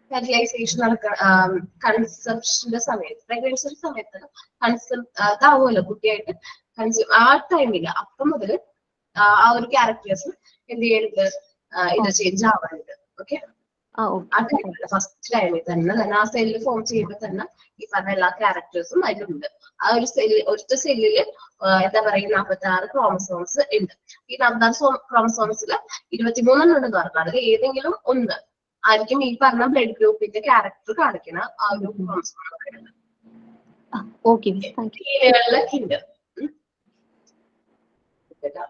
ഫെർട്ടിലൈസേഷൻ നടക്ക കൺസെപ്ഷന്റെ സമയത്ത് പ്രഗ്നൻസിയുടെ സമയത്ത് കൺസെപ്റ്റ് ഇതാവുമല്ലോ കുട്ടിയായിട്ട് കൺസ്യൂം ആ ടൈമില് അപ്പം മുതൽ ആ ഒരു ക്യാരക്ടേഴ്സ് എന്ത് ചെയ്യുന്നുണ്ട് ആ, ഇത് ചേഞ്ച് ആവാറുണ്ട് ഓക്കെ ആ ആ ഓക്കെ ടൈമില് ഫസ്റ്റ് ടൈമിൽ തന്നെ തന്നെ ആ സെല്ല് ഫോം ചെയ്യുമ്പോൾ തന്നെ ഈ പറഞ്ഞ എല്ലാ ക്യാരക്ടേഴ്സും അതിലുണ്ട് ആ ഒരു സെല്ല് ഒറ്റ സെല്ലില് എന്താ പറയുക നാൽപ്പത്തി ആറ് ക്രോമസോംസ് ഉണ്ട് ഈ നാൽപ്പത്തി ക്രോമസോംസിൽ ഇരുപത്തിമൂന്നെണ്ണം ഉണ്ടെന്ന് പറഞ്ഞാൽ അതിൽ ഏതെങ്കിലും ഒന്ന് ആയിരിക്കും ഈ പറഞ്ഞ ബ്ലഡ് ഗ്രൂപ്പിന്റെ ക്യാരക്ടർ കാണിക്കുന്ന ആ ഒരു ക്രോമസോം പറയുന്നത് ഓക്കെ മിസ് താങ്ക് യു ഫീമെയിലുകളിലൊക്കെ ഉണ്ട് ഉം. കേട്ടോ?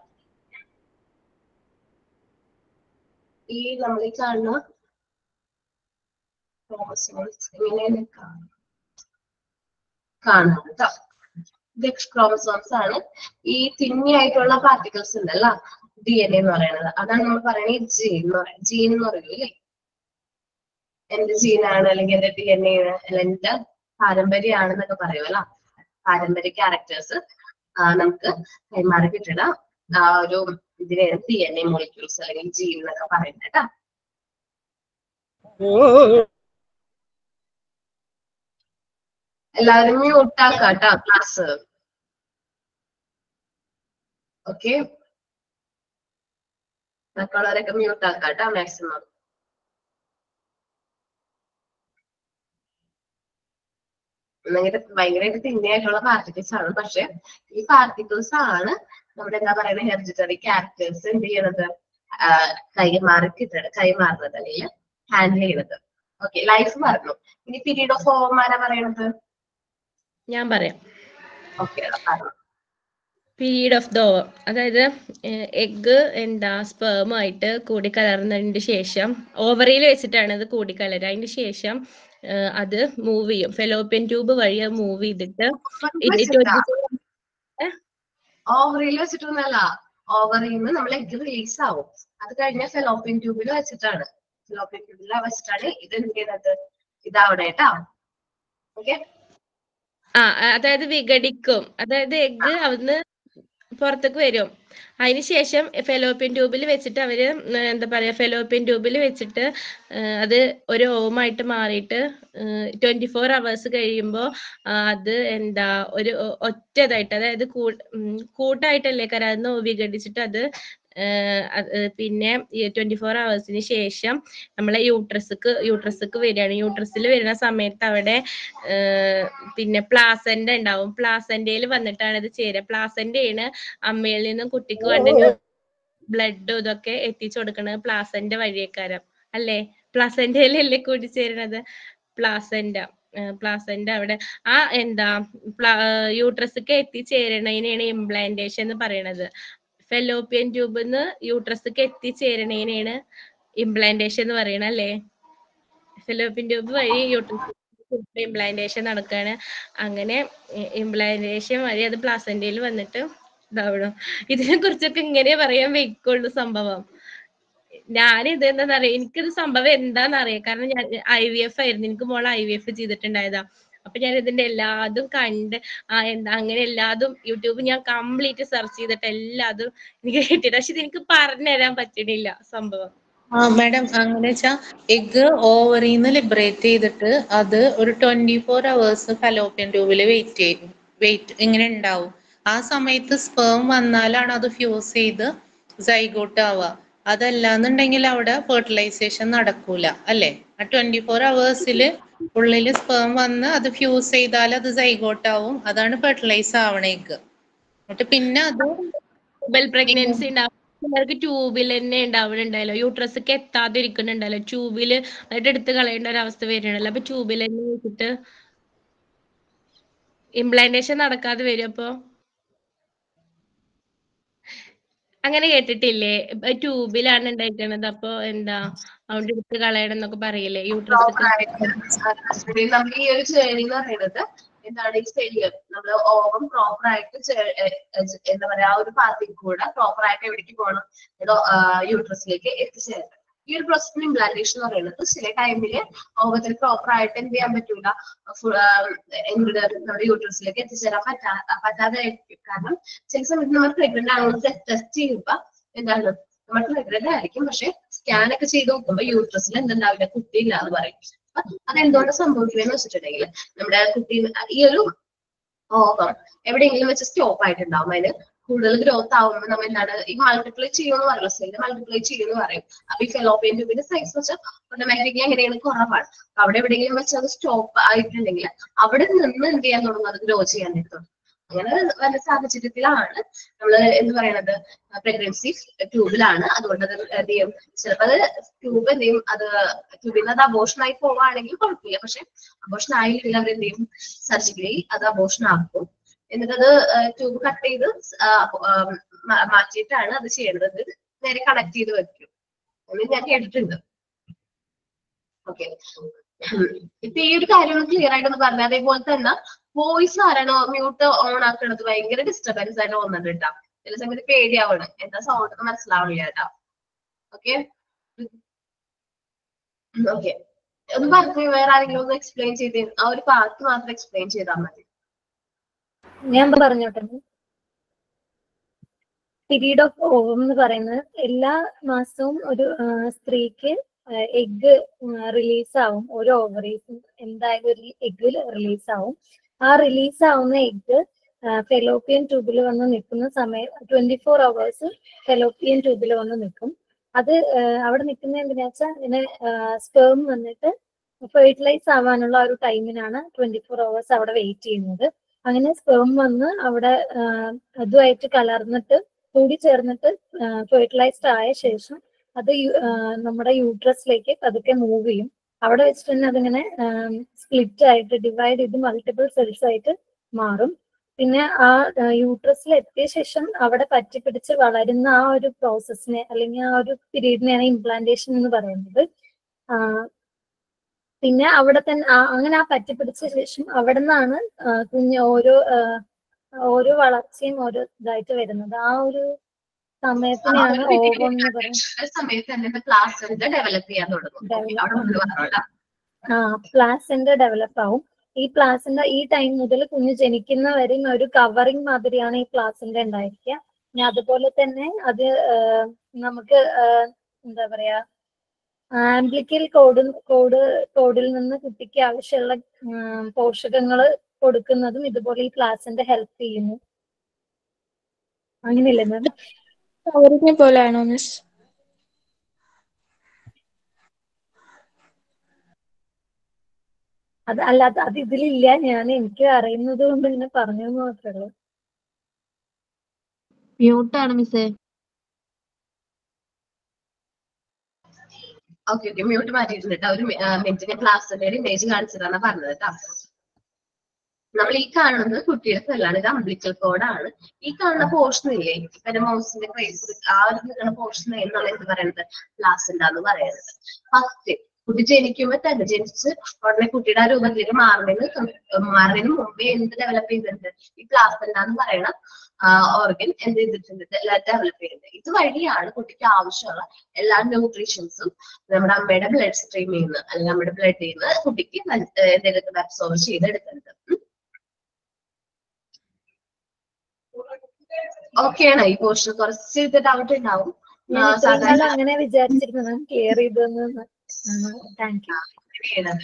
ഈ നമ്മൾ ഈ കാണുന്ന ക്രോമസോംസ് ഇങ്ങനെ കാണാം കാണാം കേട്ടോ ഇത് ക്രോമസോംസ് ആണ് ഈ തിന്നിയായിട്ടുള്ള പാർട്ടിക്കിൾസ് ഉണ്ടല്ലോ ഡി എൻ എ എന്ന് പറയുന്നത് അതാണ് നമ്മൾ പറയുന്നത് ജീൻ എന്ന് പറയുന്നത് ജീൻ എന്ന് പറയൂലേ എന്റെ ജീനാണ് അല്ലെങ്കിൽ എന്റെ ഡി എൻ എ അല്ലെങ്കിൽ എന്റെ പാരമ്പര്യമാണെന്നൊക്കെ പറയുമല്ലോ പാരമ്പര്യ ക്യാരക്ടേഴ്സ് നമുക്ക് കൈമാറി കിട്ടുന്ന ആ ഒരു ഇതിനെയാണ് ഡി എൻ എ മോളിക്യൂൾസ് അല്ലെങ്കിൽ ജീൻ എന്നൊക്കെ പറയുന്നത് കേട്ടോ എല്ലാവരും മ്യൂട്ട് ആക്കാം കേട്ടോ ക്ലാസ് ഓക്കെ മറ്റുള്ളവരൊക്കെ മ്യൂട്ട് ആക്കാം കേട്ടോ മാക്സിമം ഭയങ്കര ഭയങ്കരമായിട്ട് തിന്നെയായിട്ടുള്ള പാർട്ടിക്കിൾസ് ആണ് പക്ഷെ ഈ പാർട്ടിക്കിൾസ് ആണ് നമ്മുടെ എന്താ പറയുന്ന ഹെറിഡിറ്ററി ക്യാരക്ടേഴ്സ് എന്ത് ചെയ്യണത് ആ, കൈമാറി കിട്ടണത് കൈമാറുന്നത് അല്ലെങ്കിൽ ഹാൻഡിൽ ചെയ്യുന്നത് ഓക്കെ ലൈഫ് പറഞ്ഞു ഇനി പീരീഡ് ഓഫ് ഓവം ആരാ പറയണത് ഞാൻ പറയാം ഓക്കെ പറഞ്ഞു പീരീഡ് ഓഫ് ദ ഓവർ അതായത് എഗ്ഗ് എന്താ സ്പേമായിട്ട് കൂടിക്കലർന്നതിന് ശേഷം ഓവറിയിൽ വെച്ചിട്ടാണ് ഇത് കൂടിക്കലരുക അതിന് ശേഷം ഏഹ് അത് മൂവ് ചെയ്യും ഫെലോപ്പിയൻ ട്യൂബ് വഴി അത് മൂവ് ചെയ്തിട്ട് ഇത് twenty- ഓവറിയിൽ വെച്ചിട്ടൊന്നല്ല ഓവറിൽ നിന്ന് നമ്മൾ എഗ് റിലീസ് ആവും അത് കഴിഞ്ഞ ഫെലോപ്പിയൻ ട്യൂബിൽ വെച്ചിട്ടാണ് ഫെലോപ്പിയൻ ട്യൂബിൽ വെച്ചിട്ടാണ് ഇത് എന്ത് ചെയ്യുന്നത് ഇതാവണേ കേട്ടോ ഓക്കെ ആ അതായത് വിഘടിക്കും അതായത് എഗ്ഗ് അവിടുന്ന് പുറത്തേക്ക് വരും അതിനുശേഷം ഫെലോപ്പിയൻ ട്യൂബിൽ വെച്ചിട്ട് അവര് ഉം, എന്താ പറയാ ഫെലോപ്പിയൻ ട്യൂബിൽ വെച്ചിട്ട് ഏഹ്, അത് ഒരു ഓമായിട്ട് മാറിയിട്ട് ട്വന്റി ഫോർ അവേഴ്സ് കഴിയുമ്പോൾ അത് എന്താ ഒരു ഒ- ഒറ്റതായിട്ട് അതായത് കൂ- ഉം, കൂട്ടായിട്ടല്ലേ കരാന്ന് വിഘടിച്ചിട്ട് അത് ഏഹ്, അത് പിന്നെ ട്വന്റി ഫോർ അവേഴ്സിന് ശേഷം നമ്മളെ യൂട്രസ്ക്ക് യൂട്രസ്ക്ക് വരികയാണ് യൂട്രസിൽ വരുന്ന സമയത്ത് അവിടെ ഏഹ്, പിന്നെ പ്ലാസന്റെ ഉണ്ടാവും പ്ലാസന്റയിൽ വന്നിട്ടാണ് ഇത് ചേരുക പ്ലാസന്റയാണ് അമ്മയിൽ നിന്നും കുട്ടിക്ക് വേണ്ട ബ്ലഡും ഇതൊക്കെ എത്തിച്ചു കൊടുക്കുന്നത് പ്ലാസന്റെ വഴിയേക്കാരം അല്ലേ പ്ലാസന്റയിലല്ലേ കൂടിച്ചേരുന്നത് പ്ലാസന്റ പ്ലാസന്റെ അവിടെ ആ എന്താ യൂട്രസ്ക്ക് എത്തിച്ചേരണതിനെയാണ് ഇംപ്ലാന്റേഷൻ എന്ന് പറയണത് ഫെലോപ്പിയൻ ട്യൂബിൽ നിന്ന് യൂട്രസ്ക്ക് എത്തിച്ചേരണതിനെയാണ് ഇംപ്ലാന്റേഷൻ എന്ന് പറയണത് അല്ലേ ഫെലോപ്പിയൻ ട്യൂബ് വഴി യൂട്രസ് ഇംപ്ലാന്റേഷൻ നടക്കുകയാണ് അങ്ങനെ ഇംപ്ലാന്റേഷൻ വഴി അത് പ്ലാസന്റയിൽ വന്നിട്ട് ഇതാവണം ഇതിനെ കുറിച്ചൊക്കെ ഇങ്ങനെ പറയാൻ വെക്കുള്ളൂ സംഭവം ഞാൻ ഇത് എന്താന്നറിയാം എനിക്കിത് സംഭവം എന്താന്നറിയാം കാരണം ഞാൻ ഐ വി എഫ് ആയിരുന്നു എനിക്ക് മോളെ ഐ വി എഫ് ചെയ്തിട്ടുണ്ടായതാ അപ്പൊ ഞാൻ ഇതിന്റെ എല്ലാതും കണ്ട് ആ എന്താ അങ്ങനെ എല്ലാതും യൂട്യൂബ് ഞാൻ കംപ്ലീറ്റ് സെർച്ച് ചെയ്തിട്ട് എല്ലാതും എനിക്ക് കിട്ടിയിട്ട് പക്ഷെ ഇത് എനിക്ക് പറഞ്ഞു തരാൻ പറ്റണില്ല സംഭവം ആ മാഡം അങ്ങനെ വെച്ചാ എഗ് ഓവറിന്ന് ലിബറേറ്റ് ചെയ്തിട്ട് അത് ഒരു ട്വന്റി ഫോർ അവേഴ്സ് ഫലോപ്പിയൻ ട്യൂബിൽ വെയിറ്റ് ചെയ്യും വെയിറ്റ് ഇങ്ങനെ ഉണ്ടാവും ആ സമയത്ത് സ്പേം വന്നാലാണ് അത് ഫ്യൂസ് ചെയ്ത് സൈഗോട്ട് ആവുക അതല്ലാന്നുണ്ടെങ്കിൽ അവിടെ ഫെർട്ടിലൈസേഷൻ നടക്കൂല അല്ലേ ആ ട്വന്റി ഫോർ അവേഴ്സിൽ ഉള്ളിൽ സ്പേം വന്ന് അത് ഫ്യൂസ് ചെയ്താൽ അത് സൈഗോട്ട് ആവും അതാണ് ഫെർട്ടിലൈസ് ആവണ എഗ് എന്നിട്ട് പിന്നെ അത് ട്യൂബൽ പ്രഗ്നൻസി ഉണ്ടാവും ചിലർക്ക് ട്യൂബിൽ തന്നെ ഉണ്ടാവുന്നുണ്ടല്ലോ യൂട്രസ്ക്ക് എത്താതെ ഇരിക്കുന്നുണ്ടല്ലോ ട്യൂബില് എന്നിട്ട് എടുത്ത് കളയേണ്ട ഒരു അവസ്ഥ വരുന്നുണ്ടല്ലോ അപ്പൊ ട്യൂബിൽ തന്നെ വെച്ചിട്ട് ഇംപ്ലാന്റേഷൻ നടക്കാതെ വരും അപ്പൊ അങ്ങനെ കേട്ടിട്ടില്ലേ ട്യൂബിലാണ് ഉണ്ടായിരിക്കണത് അപ്പൊ എന്താ അതുകൊണ്ട് എടുത്ത് കളയണം എന്നൊക്കെ പറയില്ലേ യൂട്രസ് നമ്മൾ ഈ ഒരു ജേണി എന്ന് പറയുന്നത് എന്താണ് ഈ സെല്ല് നമ്മൾ ഓവം പ്രോപ്പർ ആയിട്ട് ചെ- എ- എ- എന്താ പറയാ ആ ഒരു പാത്തിൽ കൂടെ പ്രോപ്പർ ആയിട്ട് എവിടേക്ക് പോകണം യൂട്രസിലേക്ക് എത്തിച്ചേരണം ഈ ഒരു പ്രോസസ് ഇംപ്ലാന്റേഷൻ എന്ന് പറയുന്നത് ചില ടൈമില് ഓവത്തിൽ പ്രോപ്പർ ആയിട്ട് എന്ത് ചെയ്യാൻ പറ്റൂല എങ്ങോട്ട് നമ്മുടെ യൂട്രസിലേക്ക് എത്തിച്ചേരാൻ പറ്റാ പറ്റാതെ ആയിരിക്കും. കാരണം ചില സമയത്ത് നമ്മൾ പ്രഗ്നന്റ് ആണെന്ന് ടെസ്റ്റ് ചെയ്യുമ്പോ എന്താണ് നമ്മൾ പ്രഗ്നന്റ് ആയിരിക്കും പക്ഷെ സ്കാൻ ഒക്കെ ചെയ്ത് നോക്കുമ്പോ യൂട്രസിൽ എന്തുണ്ടാവില്ല കുട്ടിയില്ല എന്ന് പറയും അപ്പൊ അതെന്തുകൊണ്ട് സംഭവിക്കുമെന്ന് വെച്ചിട്ടുണ്ടെങ്കിൽ നമ്മുടെ കുട്ടി ഈ ഒരു ഓവം എവിടെയെങ്കിലും വെച്ച് സ്റ്റോപ്പ് ആയിട്ടുണ്ടാവും അതിന് കൂടുതൽ ഗ്രോത്ത് ആവുമ്പോൾ നമ്മൾ എന്താണ് ഈ മൾട്ടിപ്ലൈ ചെയ്യുമെന്ന് പറയും സെല്ല് മൾട്ടിപ്ലൈ ചെയ്യുമെന്ന് പറയും അപ്പൊ ഈ ഫെലോപ്പിയൻ ട്യൂബിന്റെ സൈസ് വെച്ചാൽ ഓട്ടോമാറ്റിക്കലി എങ്ങനെയാണ് കുറവാണ് അപ്പൊ അവിടെ എവിടെയെങ്കിലും വെച്ച് അത് സ്റ്റോപ്പ് ആയിട്ടുണ്ടെങ്കിൽ അവിടെ നിന്ന് എന്ത് ചെയ്യാൻ തുടങ്ങും അത് ഗ്രോ ചെയ്യാൻ തുടങ്ങും അങ്ങനെ വല്ല സാഹചര്യത്തിലാണ് നമ്മൾ എന്ത് പറയണത് പ്രഗ്നൻസി ട്യൂബിലാണ് അതുകൊണ്ട് അത് എന്ത് ചെയ്യും ചിലപ്പോൾ അത് ട്യൂബ് എന്ത് ചെയ്യും അത് ട്യൂബിൽ നിന്ന് അത് അബോഷൻ ആയി പോവാണെങ്കിൽ കുഴപ്പമില്ല പക്ഷെ അബോഷൻ ആയില്ലെങ്കിൽ അവർ എന്ത് ചെയ്യും സർജിക്കലി അത് അബോഷൻ ആക്കും എന്നിട്ട് അത് ട്യൂബ് കട്ട് ചെയ്ത് ആ, ആ, മാ- മാറ്റിയിട്ടാണ് അത് ചെയ്യേണ്ടത് ഇത് നേരെ കണക്ട് ചെയ്ത് വെക്കും എന്ന് ഞാൻ കേട്ടിട്ടുണ്ട് ഓക്കെ ഇപ്പൊ ഈ ഒരു കാര്യം ക്ലിയർ ആയിട്ടൊന്ന് പറഞ്ഞു അതേപോലെ തന്നെ വോയിസ് ആരാണോ മ്യൂട്ട് ഓൺ ആക്കണത് ഭയങ്കര ഡിസ്റ്റർബൻസ് ആയിട്ട് തോന്നുന്നുണ്ട് കേട്ടോ ചില സമയത്ത് പേടിയാവണം എന്താ സൗണ്ട് എന്ന് മനസ്സിലാവില്ല കേട്ടോ ഓക്കെ ഓക്കെ ഒന്ന് പറഞ്ഞു വേറെ ആരെങ്കിലും ഒന്ന് എക്സ്പ്ലെയിൻ ചെയ്ത് ആ ഒരു പാർട്ട് മാത്രം എക്സ്പ്ലെയിൻ ചെയ്താൽ മതി ഞാൻ പറഞ്ഞോട്ടെ പീരീഡ് ഓഫ് ഓവം എന്ന് പറയുന്നത് എല്ലാ മാസവും ഒരു ആ, സ്ത്രീക്ക് എഗ് റിലീസ് ആവും ഓരോ ഓവറീസും എന്തായാലും ഒരു എഗ് റിലീസ് ആവും ആ റിലീസ് ആവുന്ന എഗ് ഫെലോപ്പിയൻ ട്യൂബിൽ വന്ന് നിൽക്കുന്ന സമയം ട്വന്റി ഫോർ അവേഴ്സ് ഫെലോപ്പിയൻ ട്യൂബിൽ വന്ന് നിൽക്കും അത് ആ, അവിടെ നിൽക്കുന്ന എന്തിനാ വെച്ചാൽ ഇങ്ങനെ സ്പേം വന്നിട്ട് ഫെർട്ടിലൈസ് ആവാനുള്ള ആ ഒരു ടൈമിനാണ് ട്വന്റി ഫോർ അവേഴ്സ് അവിടെ വെയിറ്റ് ചെയ്യുന്നത് അങ്ങനെ സ്പേം വന്ന് അവിടെ ആ, അതുമായിട്ട് കലർന്നിട്ട് കൂടി ചേർന്നിട്ട് ഫെർട്ടിലൈസ്ഡ് ആയ ശേഷം അത് യു- ആ, നമ്മുടെ യൂട്രസിലേക്ക് പതുക്കെ മൂവ് ചെയ്യും അവിടെ വെച്ചിട്ട് തന്നെ അതിങ്ങനെ സ്പ്ലിറ്റ് ആയിട്ട് ഡിവൈഡ് ചെയ്ത് മൾട്ടിപ്പിൾ സെൽസ് ആയിട്ട് മാറും പിന്നെ ആ യൂട്രസിൽ എത്തിയ ശേഷം അവിടെ പറ്റിപ്പിടിച്ച് വളരുന്ന ആ ഒരു പ്രോസസ്സിനെ അല്ലെങ്കിൽ ആ ഒരു പീരീഡിനെയാണ് ഇംപ്ലാന്റേഷൻ എന്ന് പറയുന്നത് ആ, പിന്നെ അവിടെ തന്നെ ആ- അങ്ങനെ ആ പറ്റിപ്പിടിച്ച ശേഷം അവിടെ നിന്നാണ് കുഞ്ഞ് ഓരോ ആ, ഓരോ വളർച്ചയും ഓരോ ഇതായിട്ട് വരുന്നത് ആ ഒരു സമയത്തിനെയാണ് ഓവം എന്ന് പറയുന്നത് ആ സമയത്ത് തന്നെ പ്ലാസന്റ് ഡെവലപ്പ് ചെയ്യാൻ തുടങ്ങും Okay, അവിടെ മുതൽ പറഞ്ഞിട്ടാ. ആ പ്ലാസന്റ് ഡെവലപ്പ് ആവും ഈ പ്ലാസന്റ് ഈ ടൈം മുതൽ കുഞ്ഞ് ജനിക്കുന്ന വരെയും ഒരു കവറിങ് മാതിരിയാണ് ഈ പ്ലാസന്റ് ഉണ്ടായിരിക്കുക പിന്നെ അതുപോലെ തന്നെ അത് ആ, നമുക്ക് ആ, എന്താ പറയാ ആംബ്ലിക്കൽ കോഡ് കോഡ് കോഡിൽ നിന്ന് കുട്ടിക്ക് ആവശ്യമുള്ള പോഷകങ്ങൾ കൊടുക്കുന്നതും ഇതുപോലെ ഈ പ്ലാസന്റ് ഹെൽപ്പ് ചെയ്യുന്നു അങ്ങനെയല്ലേ മാം കവറിനെ പോലെയാണോ മിസ് അത് അല്ല അത് അത് ഇതിലില്ല ഞാൻ എനിക്ക് അറിയുന്നത് കൊണ്ട് ഇങ്ങനെ പറഞ്ഞു എന്ന് മാത്രമേ ഉള്ളൂ മ്യൂട്ടാണ് മിസ്സേ ഓക്കെ ഓക്കെ മ്യൂട്ട് മാറ്റിയിട്ടുണ്ട് കേട്ടോ ഒരു മിനിറ്റിന് ക്ലാസ്സിന്റെ ഇമേജ് കാണിച്ചതാണ് പറഞ്ഞത് കേട്ടോ നമ്മൾ ഈ കാണുന്നത് കുട്ടിയുടെ സെല്ലാണ് ഇത് അംബ്ലിക്കൽ കോഡാണ് ഈ കാണുന്ന പോർഷൻ ഇല്ലേ ഇപ്പൊ മൗസിന്റെ ക്രൈസ് ആ ഒരു നിൽക്കുന്ന പോർഷൻ എന്നുള്ള എന്ത് പറയുന്നത് പ്ലാസിന്റെ എന്ന് പറയുന്നത് ഫസ്റ്റ് കുട്ടി ജനിക്കുമ്പോ തന്നെ ജനിച്ച് ഉടനെ കുട്ടിയുടെ ആ രൂപത്തിലേക്ക് മാറുന്നതിന് തൊ- മാറുന്നതിന് മുമ്പേ എന്ത് ഡെവലപ്പ് ചെയ്തിട്ടുണ്ട് ഈ പ്ലാസന്റ എന്ന് പറയുന്ന ഓർഗൻ എന്ത് ചെയ്തിട്ടുണ്ട് ഡെവലപ്പ് ചെയ്തിട്ടുണ്ട് ഇത് വഴിയാണ് കുട്ടിക്ക് ആവശ്യമുള്ള എല്ലാ ന്യൂട്രീഷൻസും നമ്മുടെ അമ്മയുടെ ബ്ലഡ് സ്ട്രീമിൽ നിന്ന് അല്ലെങ്കിൽ നമ്മുടെ ബ്ലഡിൽ നിന്ന് കുട്ടിക്ക് എന്തെങ്കിലും അബ്സോർവ് ചെയ്തെടുക്കുന്നത് ഓക്കെയാണ് ഈ പോർഷൻ കുറച്ച് ഡൗട്ട് ഉണ്ടാവും ഞാൻ ആ, ഇത്രയും സാധാരണ കാലം അങ്ങനെ വിചാരിച്ചിരുന്നു മാം ക്ലിയർ ചെയ്തെന്ന് താങ്ക് യു അങ്ങനെയാണ്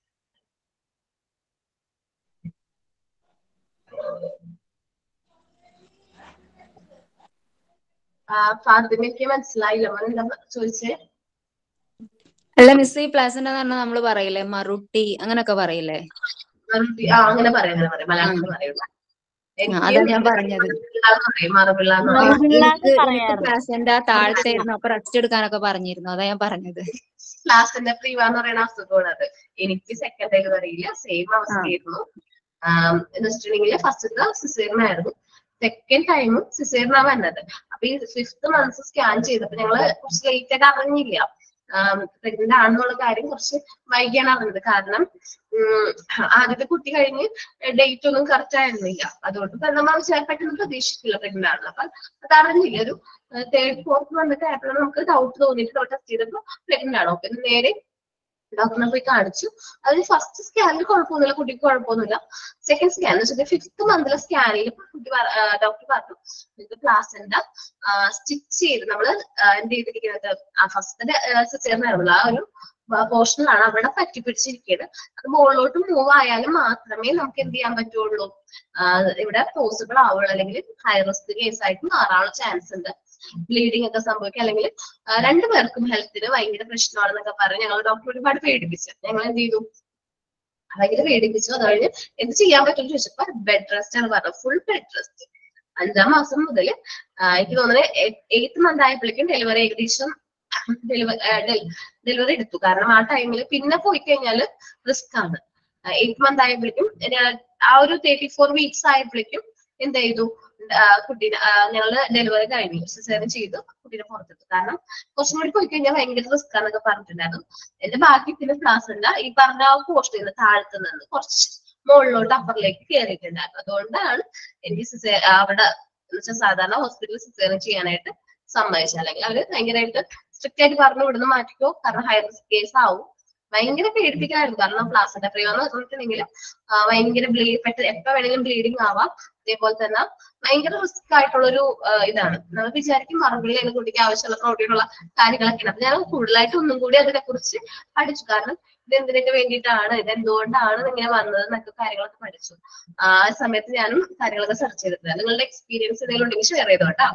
ആ, ഫാത്തിമയ്ക്ക് മനസ്സിലായില്ല മോൻ എന്താ ചോദിച്ചേ അല്ല മിസ് ഈ പ്ലാസന്റ് എന്ന് പറഞ്ഞാൽ നമ്മള് പറയില്ലേ മറുട്ടി അങ്ങനൊക്കെ പറയില്ലേ മറുപടി ആ അങ്ങനെ പറയാം അങ്ങനെ പറയാം മലയാളത്തിൽ പറയുള്ളൂ ആ, അതാ ഞാൻ പറഞ്ഞത്. പറയും മറുപിള്ള എന്ന് ആ, പറയും എനിക്ക് എനിക്ക് പ്ലാസന്റ് താഴത്തായിരുന്നു അപ്പൊ റെസ്റ്റ് എടുക്കാനൊക്കെ പറഞ്ഞിരുന്നു അതാ ഞാൻ പറഞ്ഞത് ക്ലാസ്സിന്റെ പ്രീവ എന്ന് പറയുന്ന അസുഖമാണ് അത് എനിക്ക് സെക്കൻഡ് ഡെലിവറിയില്ല സെയിം അവസ്ഥയായിരുന്നു ആം, എന്ന് വെച്ചിട്ടുണ്ടെങ്കിൽ ഫസ്റ്റത്തെ സിസേറിനായിരുന്നു സെക്കൻഡ് ടൈമും സിസേറിനാ വന്നത് അപ്പൊ ഈ ഫിഫ്ത്ത് മന്ത്സ് സ്കാൻ ചെയ്തപ്പോ ഞങ്ങള് കുറച്ച് ലേറ്റ് ആയിട്ട് അറിഞ്ഞില്ല പ്രഗ്നന്റ് ആണെന്നുള്ള കാര്യം കുറച്ച് വൈകിയാണ് അറിഞ്ഞത് കാരണം ഉം, ആദ്യത്തെ കുട്ടി കഴിഞ്ഞ് ഡേറ്റ് ഒന്നും കറക്റ്റ് ആയിരുന്നില്ല അതുകൊണ്ട് തന്നെ നമ്മൾ വിചാരം പെട്ടെന്ന് പ്രതീക്ഷിക്കില്ല പ്രഗ്നന്റ് ആണെന്ന് അപ്പൊ അത് അറിഞ്ഞില്ല ഒരു തേർഡ് ഫോർത്ത് വന്നിട്ട് ആയപ്പോഴാണ് നമുക്ക് ഡൗട്ട് തോന്നിയിട്ട് നമ്മൾ ടെസ്റ്റ് ചെയ്തപ്പോ പ്രഗ്നന്റ് ആണോ പിന്നെ നേരെ ഡോക്ടറിനെ പോയി കാണിച്ചു അതിൽ ഫസ്റ്റ് സ്കാനിൽ കുഴപ്പമൊന്നുമില്ല കുട്ടിക്ക് കുഴപ്പമൊന്നുമില്ല സെക്കൻഡ് സ്കാൻ എന്ന് വെച്ചാൽ ഫിഫ്ത്ത് മന്തിലെ സ്കാനിൽ കുട്ടി ഡോക്ടർ പറഞ്ഞു ഇത് പ്ലാസന്റെ സ്റ്റിച്ച് ചെയ്ത് നമ്മൾ എന്ത് ചെയ്തിരിക്കുന്നത് ഫസ്റ്റ് സിസേറിനായിരുന്നല്ലോ ആ ഒരു പോർഷനിലാണ് അവിടെ പറ്റി പിടിച്ചിരിക്കുന്നത് അത് മുകളിലോട്ട് മൂവ് ആയാലും മാത്രമേ നമുക്ക് എന്ത് ചെയ്യാൻ പറ്റുള്ളൂ ആ, ഇവിടെ പോസിബിൾ ആവുള്ളൂ അല്ലെങ്കിൽ ഹൈ റിസ്ക് കേസ് ആയിട്ട് മാറാനുള്ള ചാൻസ് ഉണ്ട് ബ്ലീഡിംഗ് ഒക്കെ സംഭവിക്കും അല്ലെങ്കിൽ ആ, രണ്ടുപേർക്കും ഹെൽത്തിന് ഭയങ്കര പ്രശ്നമാണെന്നൊക്കെ പറഞ്ഞ് ഞങ്ങൾ ഡോക്ടർ ഒരുപാട് പേടിപ്പിച്ചു ഞങ്ങൾ എന്ത് ചെയ്തു ഭയങ്കര പേടിപ്പിച്ചു അത് കഴിഞ്ഞ് എന്ത് ചെയ്യാൻ പറ്റും ചോദിച്ചപ്പോ ബെഡ് റെസ്റ്റ് ആണ് പറഞ്ഞത് ഫുൾ ബെഡ് റെസ്റ്റ് അഞ്ചാം മാസം മുതൽ എനിക്ക് തോന്നുന്നത് എയ്ത്ത് മന്ത് ആയപ്പോഴേക്കും ഡെലിവറി ഏകദേശം ഡെലിവറി എടുത്തു കാരണം ആ ടൈമിൽ പിന്നെ പോയി കഴിഞ്ഞാൽ റിസ്ക് ആണ് എയ്ത്ത് മന്ത് ആയപ്പോഴേക്കും ഞാൻ ആ ഒരു തേർട്ടി ഫോർ വീക്സ് ആയപ്പോഴേക്കും എന്ത് ചെയ്തു ആ, കുട്ടീനെ ഞങ്ങള് ഡെലിവറി കഴിഞ്ഞു സിസേറിയൻ ചെയ്തു കുട്ടീനെ പുറത്തെടുത്തു കാരണം കുറച്ചും കൂടി പോയി കഴിഞ്ഞാൽ ഭയങ്കര റിസ്ക് ആണെന്നൊക്കെ പറഞ്ഞിട്ടുണ്ടായിരുന്നു എന്റെ ബാക്കി പിന്നെ ക്ലാസ് ഉണ്ട് ഈ പറഞ്ഞ പോസ്റ്റ് നിന്ന് താഴത്ത് നിന്ന് കുറച്ച് മുകളിലോട്ട് അപ്പറിലേക്ക് കയറിയിട്ടുണ്ടായിരുന്നു അതുകൊണ്ടാണ് എനിക്ക് സിസേ അവിടെ എന്നുവെച്ചാൽ സാധാരണ ഹോസ്പിറ്റലിൽ സിസേറിയൻ ചെയ്യാനായിട്ട് സമ്മതിച്ചത് അല്ലെങ്കിൽ അവര് ഭയങ്കരമായിട്ട് സ്ട്രിക്റ്റ് ആയിട്ട് പറഞ്ഞു ഇവിടുന്ന് മാറ്റിക്കോ കാരണം ഹൈ റിസ്ക് കേസ് ആവും ഭയങ്കര പേടിപ്പിക്കായിരുന്നു കാരണം പ്ലാസിന്റെ പ്രയോഗം എന്ന് പറഞ്ഞിട്ടുണ്ടെങ്കിൽ ഭയങ്കര ബ്ലീഡ് പെട്ടെന്ന് എപ്പോ വേണമെങ്കിലും ബ്ലീഡിങ് ആവാം അതേപോലെ തന്നെ ഭയങ്കര റിസ്ക് ആയിട്ടുള്ളൊരു ആ, ഇതാണ് നമ്മൾ വിചാരിക്കും മറുപടിയിൽ കുട്ടിക്ക് ആവശ്യമുള്ള പ്രോട്ടീനുള്ള കാര്യങ്ങളൊക്കെയാണ് അപ്പൊ ഞാൻ കൂടുതലായിട്ട് ഒന്നും കൂടി അതിനെ കുറിച്ച് പഠിച്ചു കാരണം ഇത് എന്തിനൊക്കെ വേണ്ടിയിട്ടാണ് ഇത് എന്തുകൊണ്ടാണ് ഇങ്ങനെ വന്നത് എന്നൊക്കെ കാര്യങ്ങളൊക്കെ പഠിച്ചു ആ സമയത്ത് ഞാനും കാര്യങ്ങളൊക്കെ സെർച്ച് ചെയ്തിട്ടുണ്ട് നിങ്ങളുടെ എക്സ്പീരിയൻസ് എന്തെങ്കിലും ഉണ്ടെങ്കിൽ ഷെയർ ചെയ്തോ കേട്ടോ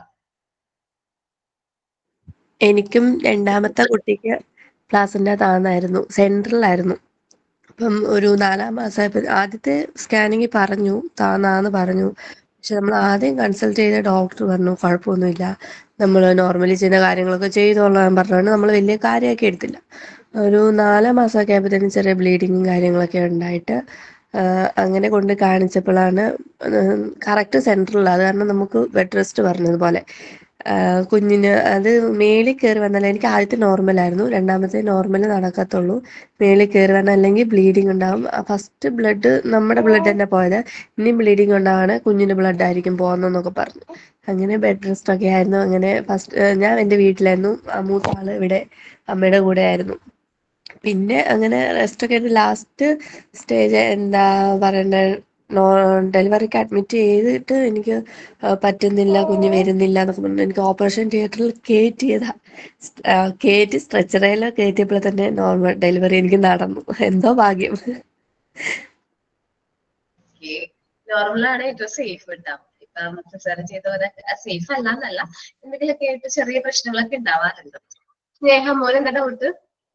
എനിക്കും രണ്ടാമത്തെ കുട്ടിക്ക് പ്ലാസിന്റെ താന്നായിരുന്നു സെൻട്രലായിരുന്നു അപ്പം ഒരു നാലാം മാസമായപ്പോൾ ആദ്യത്തെ സ്കാനിങ് പറഞ്ഞു താന്നാന്ന് പറഞ്ഞു പക്ഷെ നമ്മൾ ആദ്യം കൺസൾട്ട് ചെയ്ത ഡോക്ടർ പറഞ്ഞു കുഴപ്പമൊന്നുമില്ല നമ്മൾ നോർമലി ചെയ്യുന്ന കാര്യങ്ങളൊക്കെ ചെയ്തോളാൻ പറഞ്ഞുകൊണ്ട് നമ്മൾ വലിയ കാര്യമാക്കി എടുത്തില്ല ഒരു നാലാം മാസമൊക്കെ ആയപ്പോഴത്തേനും ചെറിയ ബ്ലീഡിങ്ങും കാര്യങ്ങളൊക്കെ ഉണ്ടായിട്ട് ആ, അങ്ങനെ കൊണ്ട് കാണിച്ചപ്പോഴാണ് കറക്റ്റ് സെൻട്രൽ അത് കാരണം നമുക്ക് ബെഡ് റെസ്റ്റ് പറഞ്ഞതുപോലെ ആ, കുഞ്ഞിന് അത് മേളിൽ കയറി വന്നാൽ എനിക്ക് ആദ്യത്തെ നോർമലായിരുന്നു രണ്ടാമത്തെ നോർമൽ നടക്കത്തുള്ളൂ മേളിൽ കയറി വന്നാൽ അല്ലെങ്കിൽ ബ്ലീഡിങ് ഉണ്ടാവും ഫസ്റ്റ് ബ്ലഡ് നമ്മുടെ ബ്ലഡ് തന്നെ പോയത് ഇനി ബ്ലീഡിങ് ഉണ്ടാവാണ് കുഞ്ഞിന്റെ ബ്ലഡ് ആയിരിക്കും പോകുന്നതെന്നൊക്കെ പറഞ്ഞു അങ്ങനെ ബെഡ് റെസ്റ്റ് ഒക്കെ ആയിരുന്നു അങ്ങനെ ഫസ്റ്റ് ഞാൻ എൻ്റെ വീട്ടിലായിരുന്നു ആ മൂത്ത ആള് ഇവിടെ അമ്മയുടെ കൂടെ ആയിരുന്നു പിന്നെ അങ്ങനെ റെസ്റ്റ് ഒക്കെ ആയിട്ട് ലാസ്റ്റ് സ്റ്റേജ് എന്താ പറയണ്ടേ നോ ഡെലിവറിക്ക് അഡ്മിറ്റ് ചെയ്തിട്ട് എനിക്ക് ആ, പറ്റുന്നില്ല കുഞ്ഞ് വരുന്നില്ല എന്നൊക്കെ പറഞ്ഞു എനിക്ക് ഓപ്പറേഷൻ തിയേറ്ററിൽ കയറ്റിയതാ ആ, കയറ്റി സ്ട്രെച്ചറയിൽ കയറ്റിയപ്പോൾ തന്നെ നോർമൽ ഡെലിവറി എനിക്ക് നടന്നു എന്തോ ഭാഗ്യം നോർമലാണ് ഏറ്റവും സേഫ് ഉണ്ടാവും ഇപ്പം സിസേറിയൻ ചെയ്തവരൊക്കെ സേഫ് അല്ല എന്നല്ല എന്തെങ്കിലുമൊക്കെ ആയിട്ട് ചെറിയ പ്രശ്നങ്ങളൊക്കെ ഉണ്ടാവാറുണ്ട് സ്നേഹം മോൻ എന്താ doubt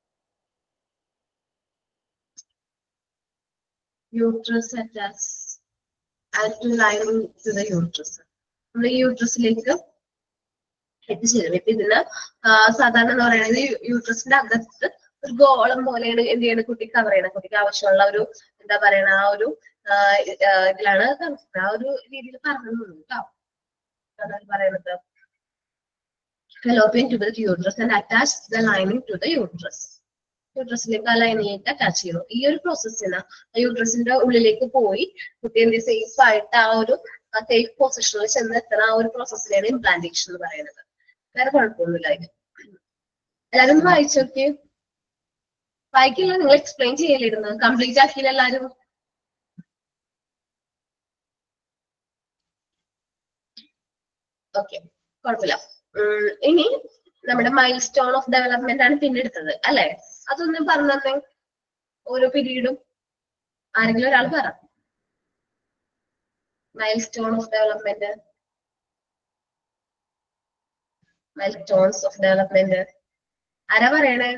uterus attach and lining to the uterus നമ്മൾ ഈ യൂട്രസിലേക്ക് എത്തിച്ചേരും ഇപ്പൊ ഇതിന് ആ, സാധാരണ എന്ന് പറയുന്നത് യൂട്രസിന്റെ അകത്ത് ഒരു ഗോളം പോലെയാണ് എന്ത് ചെയ്യണ കുട്ടി കവർ ചെയ്യണം കുട്ടിക്ക് ആവശ്യമുള്ള ഒരു എന്താ പറയണ ആ ഒരു ആ, ഇ- ആ, ഇതിലാണ് കാണിച്ചത്. ആ ഒരു രീതിയിൽ പറഞ്ഞു കേട്ടോ അതാണ് പറയണത് ഫെലോപ്പിയൻ ട്യൂബിൽ uterus and attach the lining to the uterus യൂട്രസിലേക്ക് ആ ലൈനിലേക്ക് അറ്റാച്ച് ചെയ്യുന്നു ഈ ഒരു പ്രോസസ്സിന് യൂട്രസിന്റെ ഉള്ളിലേക്ക് പോയി കുട്ടി എന്ത് സേഫ് ആയിട്ട് ആ ഒരു സേഫ് പൊസിഷനിൽ ചെന്ന് എത്തുന്ന ആ ഒരു പ്രോസസ്സിനെയാണ് ഇംപ്ലാന്റേഷൻ എന്ന് പറയുന്നത് വേറെ കുഴപ്പമൊന്നുമില്ല ഇത് എല്ലാരും ഒന്ന് വായിച്ചു നോക്കിയേ വായിക്കില്ല നിങ്ങൾ എക്സ്പ്ലെയിൻ ചെയ്യലിരുന്നു കംപ്ലീറ്റ് ആക്കിയില്ല എല്ലാരും ഓക്കെ കുഴപ്പമില്ല ഉം, ഇനി നമ്മുടെ മൈൽ സ്റ്റോൺ ഓഫ് ഡെവലപ്മെന്റ് ആണ് പിന്നെ എടുത്തത് അല്ലെ അതൊന്നും പറഞ്ഞു തന്നെ ഓരോ പീരീഡും ആരെങ്കിലും ഒരാൾ പറ milestone of development milestones of development ആരാ പറയണേ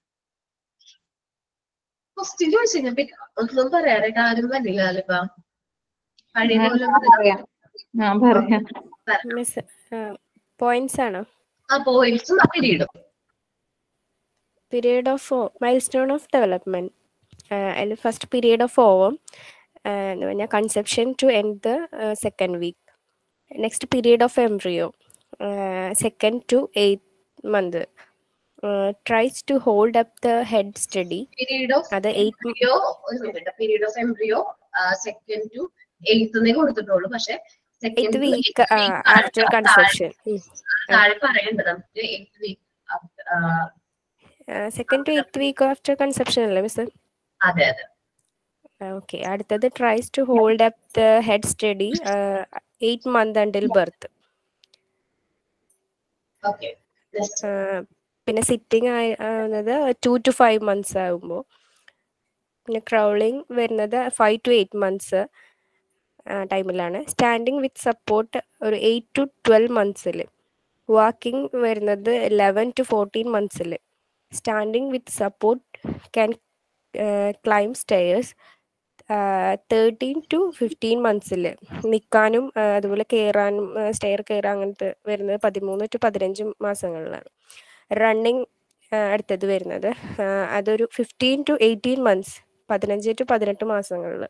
ക്വസ്റ്റ്യൻ ചോദിച്ചു കഴിഞ്ഞാൽ പിന്നെ ഒന്നും പറയാനായിട്ട് ആരും വരില്ല അല്ലിപ്പ പഴയ പോലെ പറയാം ഞാൻ പറയാം മിസ് പോയിന്റ്സ് ആണോ ആ പോയിന്റ്സും ആ പീരീഡും period of milestone of development അതിൽ ഫസ്റ്റ് പീരിയഡ് ഓഫ് ഓവം എന്ന് പറഞ്ഞാൽ conception to end the second week next period of embryo second to eighth month tries to hold up the head steady period of അത് eight embryo ഒരു minute period of embryo second to eighth കൊടുത്തിട്ടുള്ളൂ പക്ഷെ eighth second week after conception താഴെ പറയേണ്ടത് നമുക്ക് eighth week second to eighth week after conception അല്ലേ miss അതെ അതെ ഓക്കെ അടുത്തത് tries to hold up the head steady eight month until birth okay പിന്നെ സിറ്റിംഗ് ആവുന്നത് ടു ടു ഫൈവ് മന്ത്സ് ആകുമ്പോൾ പിന്നെ ക്രൗളിംഗ് വരുന്നത് ഫൈവ് ടു എയ്റ്റ് മന്ത്സ് ടൈമിലാണ് സ്റ്റാൻഡിങ് വിത്ത് സപ്പോർട്ട് ഒരു എയ്റ്റ് ടു ട്വൽവ് മന്ത്സിൽ വാക്കിംഗ് വരുന്നത് ലെവൻ ടു ഫോർട്ടീൻ മന്ത്സിൽ standing with support can climb stairs thirteen to fifteen മന്ത്സിൽ നിൽക്കാനും അതുപോലെ കയറാനും സ്റ്റെയർ കയറാൻ അങ്ങനത്തെ വരുന്നത് പതിമൂന്ന് ടു പതിനഞ്ച് മാസങ്ങളിലാണ് റണ്ണിങ് അടുത്തത് വരുന്നത് ആ, അതൊരു ഫിഫ്റ്റീൻ ടു എയ്റ്റീൻ മന്ത്സ് പതിനഞ്ച് ടു പതിനെട്ട് മാസങ്ങളിൽ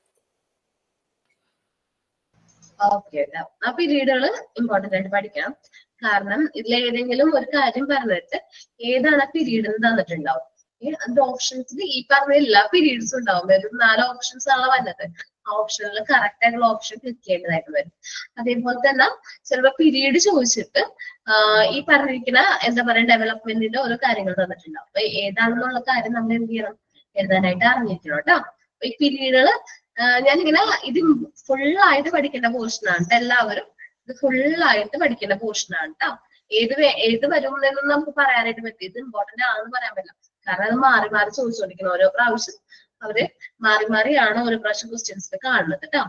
ഓക്കെ ആ പീരീഡുകൾ ഇമ്പോർട്ടന്റ് ആയിട്ട് പഠിക്കണം കാരണം ഇതിൽ ഏതെങ്കിലും ഒരു കാര്യം പറഞ്ഞിട്ട് ഏതാണ് ആ പീരീഡ് എന്ന് തന്നിട്ടുണ്ടാവും ഏ, അതിന്റെ ഓപ്ഷൻസിൽ ഈ പറഞ്ഞ എല്ലാ പീരീഡ്സും ഉണ്ടാവും വെറും നാല് ഓപ്ഷൻസ് ആണ് വന്നത് ആ ഓപ്ഷനിൽ കറക്റ്റ് ആയിട്ടുള്ള ഓപ്ഷൻ ക്ലിക്ക് ചെയ്യേണ്ടതായിട്ട് വരും അതേപോലെ തന്നെ ചിലപ്പോ പീരീഡ് ചോദിച്ചിട്ട് ആ, ഈ പറഞ്ഞിരിക്കുന്ന എന്താ പറയാ ഡെവലപ്മെന്റിന്റെ ഓരോ കാര്യങ്ങൾ തന്നിട്ടുണ്ടാവും അപ്പൊ ഏതാണെന്നുള്ള കാര്യം നമ്മൾ എന്ത് ചെയ്യണം എഴുതാനായിട്ട് അറിഞ്ഞിരിക്കണം കേട്ടോ അപ്പൊ ഈ പീരീഡുകള് ഞാനിങ്ങനെ ഇത് full ആയിട്ട് പഠിക്കേണ്ട പോർഷൻ ആണ് ട്ടോ എല്ലാവരും ഇത് full ആയിട്ട് പഠിക്കേണ്ട പോർഷൻ ആണ് കേട്ടോ ഏത് വേ- ഏത് വരും എന്നൊന്നും നമുക്ക് പറയാനായിട്ട് പറ്റും ഇത് ഇമ്പോർട്ടന്റ് ആണെന്ന് പറയാൻ പറ്റില്ല കാരണം അത് മാറി മാറി ചോദിച്ചുകൊണ്ടിരിക്കണം ഓരോ പ്രാവശ്യം അവര് മാറി മാറിയാണ് ഓരോ പ്രാവശ്യം ക്വസ്റ്റ്യൻസിൽ കാണുന്നത് കേട്ടോ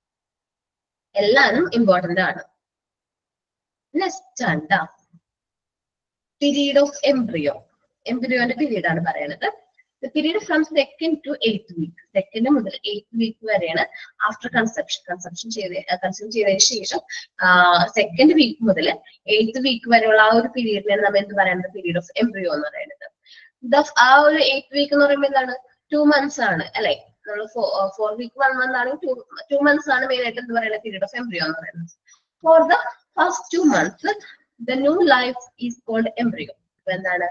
എല്ലാരും ഇമ്പോർട്ടന്റ് ആണ് നെക്സ്റ്റ് ആണ് ട്ടോ പീരീഡ് ഓഫ് എംബ്രിയോ എംബ്രിയോന്റെ പീരീഡ് ആണ് പറയണത് period from second to eighth week second മുതൽ എയ്ത്ത് വീക്ക് വരെയാണ് ആഫ്റ്റർ കൺസെപ്ഷൻ കൺസെപ്ഷൻ ചെയ്ത് കൺസ്യൂം ചെയ്തതിന് ശേഷം സെക്കൻഡ് വീക്ക് മുതൽ എയ്ത്ത് വീക്ക് വരെയുള്ള ആ ഒരു പീരീഡിനാണ് നമ്മൾ എന്ത് പറയുന്നത് പീരീഡ് ഓഫ് എംബ്രിയോ എന്ന് പറയുന്നത് ദ ആ ഒരു എയ്ത്ത് വീക്ക് എന്ന് പറയുമ്പോൾ എന്താണ് ടു മന്ത്സ് ആണ് അല്ലെ നമ്മൾ ഫോർ വീക്ക് വൺ മന്ത് ആണെങ്കിൽ ടു ടു മന്ത്സ് ആണ് മെയിൻ ആയിട്ട് എന്ത് പറയുന്നത് പീരീഡ് ഓഫ് എംബ്രിയോ എന്ന് പറയുന്നത് for the first two months the new life is called embryo അപ്പൊ എന്താണ്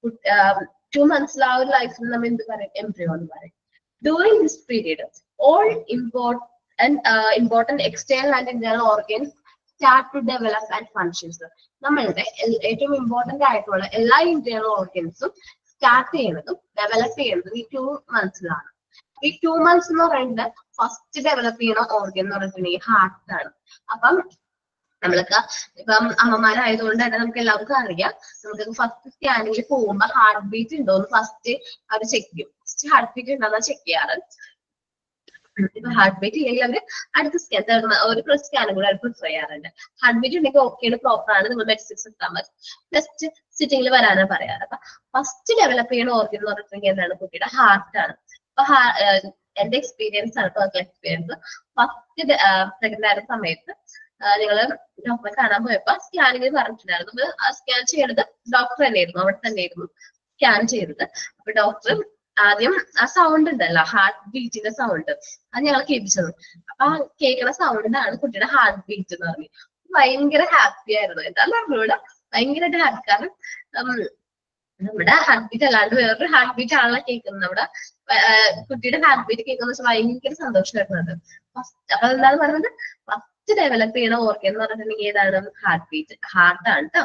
ടു മന്ത്സിൽ ആ ഒരു ലൈഫിൽ നമ്മൾ എന്ത് പറയും എംബ്രിയോ എന്ന് പറയും during this period all important important external and internal organs start to develop and functions നമ്മളുടെ എൽ- ഏറ്റവും ഇമ്പോർട്ടന്റ് ആയിട്ടുള്ള എല്ലാ ഇന്റേണൽ ഓർഗൻസും സ്റ്റാർട്ട് ചെയ്യുന്നതും ഡെവലപ്പ് ചെയ്യുന്നതും ഈ ടു മന്ത്സിലാണ് ഈ ടു മന്ത്സ് എന്ന് പറയുന്നത് ഫസ്റ്റ് ഡെവലപ്പ് ചെയ്യുന്ന ഓർഗൻ എന്ന് പറഞ്ഞിട്ടുണ്ടെങ്കിൽ ഹാർട്ട് ആണ് അപ്പം നമ്മൾക്ക് ഇപ്പം അമ്മമാരായതുകൊണ്ട് തന്നെ നമുക്ക് എല്ലാവർക്കും അറിയാം നമുക്ക് ഫസ്റ്റ് സ്കാനിങ്ങിൽ പോകുമ്പോ ഹാർട്ട് ബീറ്റ് ഉണ്ടോ എന്ന് ഫസ്റ്റ് അവർ ചെക്ക് ചെയ്യും ഫസ്റ്റ് ഹാർട്ട് ബീറ്റ് ഉണ്ടോ ചെക്ക് ചെയ്യാറ് ഇപ്പൊ ഹാർട്ട് ബീറ്റ് ഇല്ലെങ്കിൽ അവര് അടുത്ത സ്കാൻ ഒരു സ്കാനും കൂടെ പ്രിഫർ ചെയ്യാറുണ്ട് ഹാർട്ട് ബീറ്റ് ഉണ്ടെങ്കിൽ ഓക്കെയാണ് പ്രോപ്പർ ആണ് നിങ്ങൾ മെഡിസിൻസ് എടുത്താൽ മതി നെക്സ്റ്റ് സിറ്റിംഗിൽ വരാനാണ് പറയാറ് അപ്പൊ ഫസ്റ്റ് ഡെവലപ്പ് ചെയ്യുന്ന ഓർഗൻ എന്ന് പറഞ്ഞിട്ടുണ്ടെങ്കിൽ എന്താണ് കുട്ടിയുടെ ഹാർട്ട് ആണ് അപ്പൊ ha- ഏഹ് എന്റെ എക്സ്പീരിയൻസ് ആണ് പേഴ്സണൽ എക്സ്പീരിയൻസ് ഫസ്റ്റ് പ്രഗ്നന്റ് ആയിരുന്ന സമയത്ത് നിങ്ങൾ ഡോക്ടറെ കാണാൻ പോയപ്പോ സ്കാനിങ്ങിൽ പറഞ്ഞിട്ടുണ്ടായിരുന്നു അപ്പൊ ആ സ്കാൻ ചെയ്യണത് ഡോക്ടർ തന്നെയായിരുന്നു അവിടെ തന്നെയായിരുന്നു സ്കാൻ ചെയ്തത് അപ്പൊ ഡോക്ടർ ആദ്യം ആ സൗണ്ട് ഉണ്ടല്ലോ ഹാർട്ട് ബീറ്റിന്റെ സൗണ്ട് അത് ഞങ്ങൾ കേൾപ്പിച്ചത് അപ്പൊ ആ കേൾക്കുന്ന സൗണ്ടാണ് കുട്ടിയുടെ ഹാർട്ട് ബീറ്റ് എന്ന് പറഞ്ഞു ഭയങ്കര ഹാപ്പി ആയിരുന്നു എന്തായാലും നമ്മളോട് ഭയങ്കരമായിട്ട് ഹാപ്പി കാരണം ഉം, നമ്മുടെ ഹാർട്ട് ബീറ്റ് അല്ലാണ്ട് വേറൊരു ഹാർട്ട് ബീറ്റ് ആണല്ലോ കേൾക്കുന്നത് നമ്മുടെ ആ, കുട്ടിയുടെ ഹാർട്ട് ബീറ്റ് കേൾക്കുന്ന വെച്ചാൽ ഭയങ്കര സന്തോഷമായിരുന്നു അത് ഫസ്റ്റ് അപ്പൊ എന്താണ് പറയുന്നത് ഫസ്റ്റ് ഡെവലപ്പ് ചെയ്യണ ഓർഗൻ എന്ന് പറഞ്ഞിട്ടുണ്ടെങ്കിൽ ഏതാണ് ഹാർട്ട് ബീറ്റ് ഹാർട്ട് ആണ് കേട്ടോ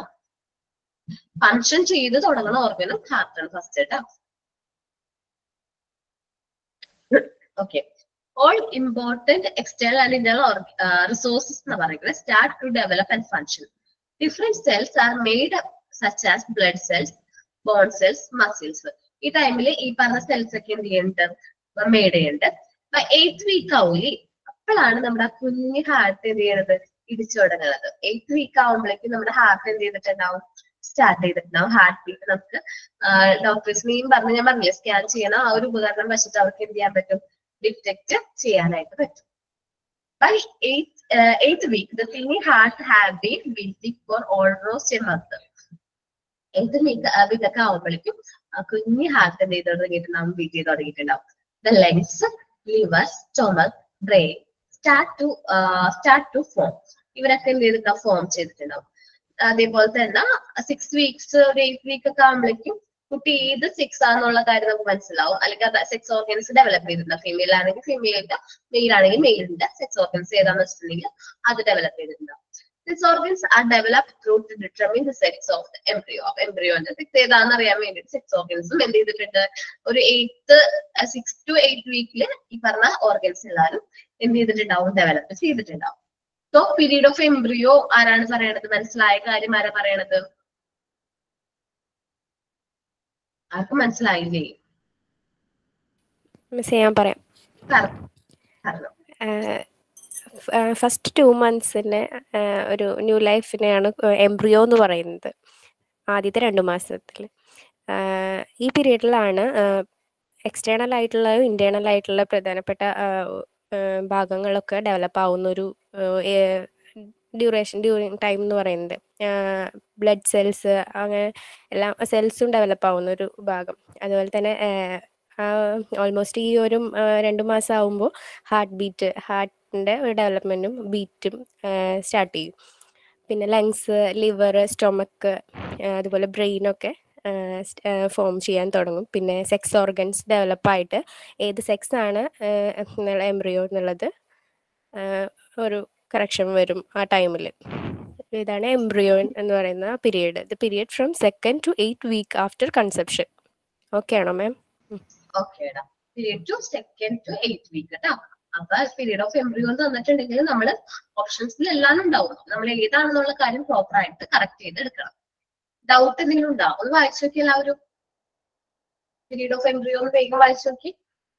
ഫങ്ഷൻ ചെയ്ത് തുടങ്ങുന്ന ഓർഗനും ഹാർട്ട് ആണ് ഫസ്റ്റ് കേട്ടോ okay all important external and internal resources എന്ന് പറയുന്നത് start to develop and function different cells are made such as blood cells bone cells muscles ഈ ടൈമിൽ ഈ പറഞ്ഞ സെൽസ് ഒക്കെ എന്ത് ചെയ്യുന്നുണ്ട് മെയ്ഡ് ചെയ്യുന്നുണ്ട് അപ്പൊ എയ്ത്ത് വീക്ക് ആവൂലേ അപ്പോഴാണ് നമ്മുടെ ആ കുഞ്ഞ് ഹാർട്ട് എന്ത് ചെയ്യണത് ഇടിച്ചു തുടങ്ങുന്നത് എയ്ത്ത് വീക്ക് ആവുമ്പോഴേക്കും നമ്മുടെ ഹാർട്ട് എന്ത് ചെയ്തിട്ടുണ്ടാവും സ്റ്റാർട്ട് ചെയ്തിട്ടുണ്ടാവും ഹാർട്ട് ബീറ്റ് നമുക്ക് ഡോക്ടേഴ്സിനെയും പറഞ്ഞ് ഞാൻ പറഞ്ഞില്ലേ സ്കാൻ ചെയ്യണം ആ ഒരു ഉപകരണം വെച്ചിട്ട് അവർക്ക് എന്ത് ചെയ്യാൻ പറ്റും ഡിറ്റക്ട് ചെയ്യാനായിട്ട് പറ്റും by eighth eighth week the tiny heart have been beating for almost a month eighth week വീക്കൊക്കെ ആവുമ്പോഴേക്കും ആ കുഞ്ഞ് ഹാർട്ട് എന്ത് ചെയ്ത് തുടങ്ങിയിട്ടുണ്ടാവും ബീറ്റ് ചെയ്ത് തുടങ്ങിയിട്ടുണ്ടാവും the lungs liver stomach brain start to start to form ഇവരൊക്കെ എന്ത് ചെയ്തിട്ടുണ്ടാവും ഫോം ചെയ്തിട്ടുണ്ടാവും അതേപോലെ തന്നെ സിക്സ് വീക്സ് ഒരു എയ്റ്റ് വീക്ക് ഒക്കെ ആകുമ്പോഴേക്കും കുട്ടി ഏത് സെക്സ് ആണെന്നുള്ള കാര്യം നമുക്ക് മനസ്സിലാവും അല്ലെങ്കിൽ സെക്സ് ഓർഗൻസ് ഡെവലപ്പ് ചെയ്തിട്ടുണ്ട് ഫീമെയിൽ ആണെങ്കിൽ ഫീമെയിലിന്റെ മെയിൽ ആണെങ്കിൽ മെയിലിന്റെ സെക്സ് ഓർഗൻസ് ഏതാന്ന് വെച്ചിട്ടുണ്ടെങ്കിൽ അത് ഡെവലപ്പ് ചെയ്തിട്ടുണ്ടാവും sex organs are develop through to determine the sex of the embryo എംബ്രിയോന്റെ സെക്സ് ഏതാണെന്ന് അറിയാൻ വേണ്ടിയിട്ട് സെക്സ് ഓർഗൻസും എന്ത് ചെയ്തിട്ടുണ്ട് ഒരു എയ്ത്ത് സിക്സ് ടു എയ്റ്റ് വീക്കില് ഈ പറഞ്ഞ ഓർഗൻസ് എല്ലാവരും എന്ത് ചെയ്തിട്ടുണ്ടാവും ഡെവലപ്പ് ചെയ്തിട്ടുണ്ടാവും സോ പീരീഡ് ഓഫ് എംബ്രിയോ ആരാണ് പറയണത് മനസ്സിലായ കാര്യം ആരാ പറയണത് ആർക്കും മനസ്സിലായില്ലേ മിസ് ഞാൻ പറയാം പറഞ്ഞു ഫസ്റ്റ് ടു മന്ത്സിന് ഒരു ന്യൂ ലൈഫിനെയാണ് എംബ്രിയോ എന്ന് പറയുന്നത് ആദ്യത്തെ രണ്ട് മാസത്തിൽ ഈ പീരീഡിലാണ് എക്സ്റ്റേണൽ ആയിട്ടുള്ള ഇന്റേണൽ ആയിട്ടുള്ള പ്രധാനപ്പെട്ട ആ, ആ, ഭാഗങ്ങളൊക്കെ ഡെവലപ്പ് ആവുന്ന ഒരു ഡ്യൂറേഷൻ ഡ്യൂറിങ് ടൈം എന്ന് പറയുന്നത് ബ്ലഡ് സെൽസ് അങ്ങനെ എല്ലാം സെൽസും ഡെവലപ്പ് ആവുന്ന ഒരു ഭാഗം അതുപോലെ തന്നെ ഓൾമോസ്റ്റ് ഈ ഒരു ആ, രണ്ട് മാസം ആവുമ്പോൾ ഹാർട്ട് ബീറ്റ് ഹാർട്ടിൻ്റെ ഒരു ഡെവലപ്മെൻറ്റും ബീറ്റും സ്റ്റാർട്ട് ചെയ്യും പിന്നെ ലങ്സ് ലിവർ സ്റ്റൊമക്ക് അതുപോലെ ബ്രെയിനൊക്കെ ഫോം ചെയ്യാൻ തുടങ്ങും പിന്നെ സെക്സ് ഓർഗൻസ് ഡെവലപ്പായിട്ട് ഏത് സെക്സ് ആണ് എംബ്രിയോ എന്നുള്ളത് ആ, ഒരു കറക്ഷൻ വരും ആ ടൈമിൽ ഇതാണ് എംബ്രിയോ എന്ന് പറയുന്ന period the period from second to eight week after conception okay ആണോ മാം ഓക്കേടാ period two second to eight week കേട്ടോ അപ്പൊ പീരീഡ് ഓഫ് എംബ്രിയോ എന്ന് തന്നിട്ടുണ്ടെങ്കിൽ നമ്മൾ ഓപ്ഷൻസിൽ എല്ലാം ഉണ്ടാവും നമ്മൾ ഏതാണെന്നുള്ള കാര്യം പ്രോപ്പർ ആയിട്ട് കറക്റ്റ് ചെയ്ത് എടുക്കണം ഡൗട്ട് എന്തെങ്കിലും ഉണ്ടോ ഒന്ന് വായിച്ചു നോക്കി എല്ലാവരും പീരീഡ് ഓഫ് എംബ്രിയോ ഒന്ന് വേഗം വായിച്ചു നോക്കി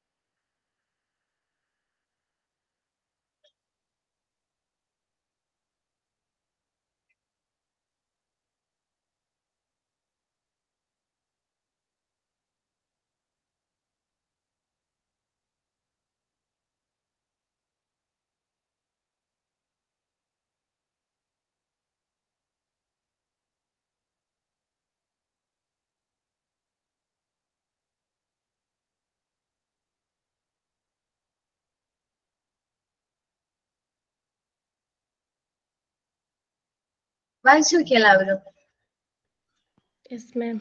വായിച്ചു നോക്കി എല്ലാവരും യെസ് മാം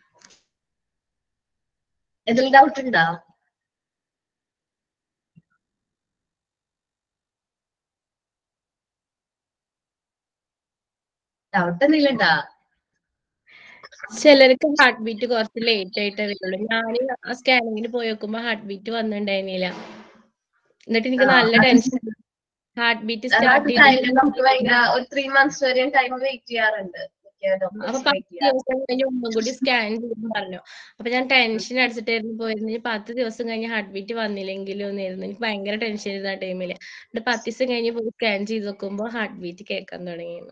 എന്തെങ്കിലും ഡൗട്ട് ഉണ്ടോ ഡൗട്ട് എന്തെങ്കിലും ഉണ്ടോ ചിലർക്ക് ഹാർട്ട് ബീറ്റ് കുറച്ച് ലേറ്റ് ആയിട്ടേ വരുള്ളൂ ഞാൻ ആ സ്കാനിങ്ങിന് പോയി നോക്കുമ്പോ ഹാർട്ട് ബീറ്റ് വന്നിട്ടുണ്ടായിരുന്നില്ല എന്നിട്ട് എനിക്ക് ആ. നല്ല ടെൻഷൻ ഹാർട്ട് ബീറ്റ് അതായത് സ്റ്റാർട്ട് time ചെയ്തിട്ട് നമുക്ക് ഭയങ്കര ഒരു ത്രീ മന്ത്സ് വരെ ടൈം വെയിറ്റ് ചെയ്യാറുണ്ട് മിക്ക അപ്പൊ doctors പത്ത് wait ചെയ്യാറുണ്ട്. ദിവസം കഴിഞ്ഞ് ഒന്നും കൂടി സ്കാൻ ചെയ്ത് പറഞ്ഞു അപ്പൊ ഞാൻ ടെൻഷൻ അടിച്ചിട്ടായിരുന്നു പോയിരുന്നെങ്കിൽ പത്ത് ദിവസം കഴിഞ്ഞ് ഹാർട്ട് ബീറ്റ് വന്നില്ലെങ്കിലും എന്നായിരുന്നു എനിക്ക് ഭയങ്കര ടെൻഷൻ ആയിരുന്നു ആ ടൈമില് എന്നിട്ട് പത്ത് ദിവസം കഴിഞ്ഞ് പോയി സ്കാൻ ചെയ്ത് നോക്കുമ്പോ ഹാർട്ട് ബീറ്റ് കേൾക്കാൻ തുടങ്ങിയിരുന്നു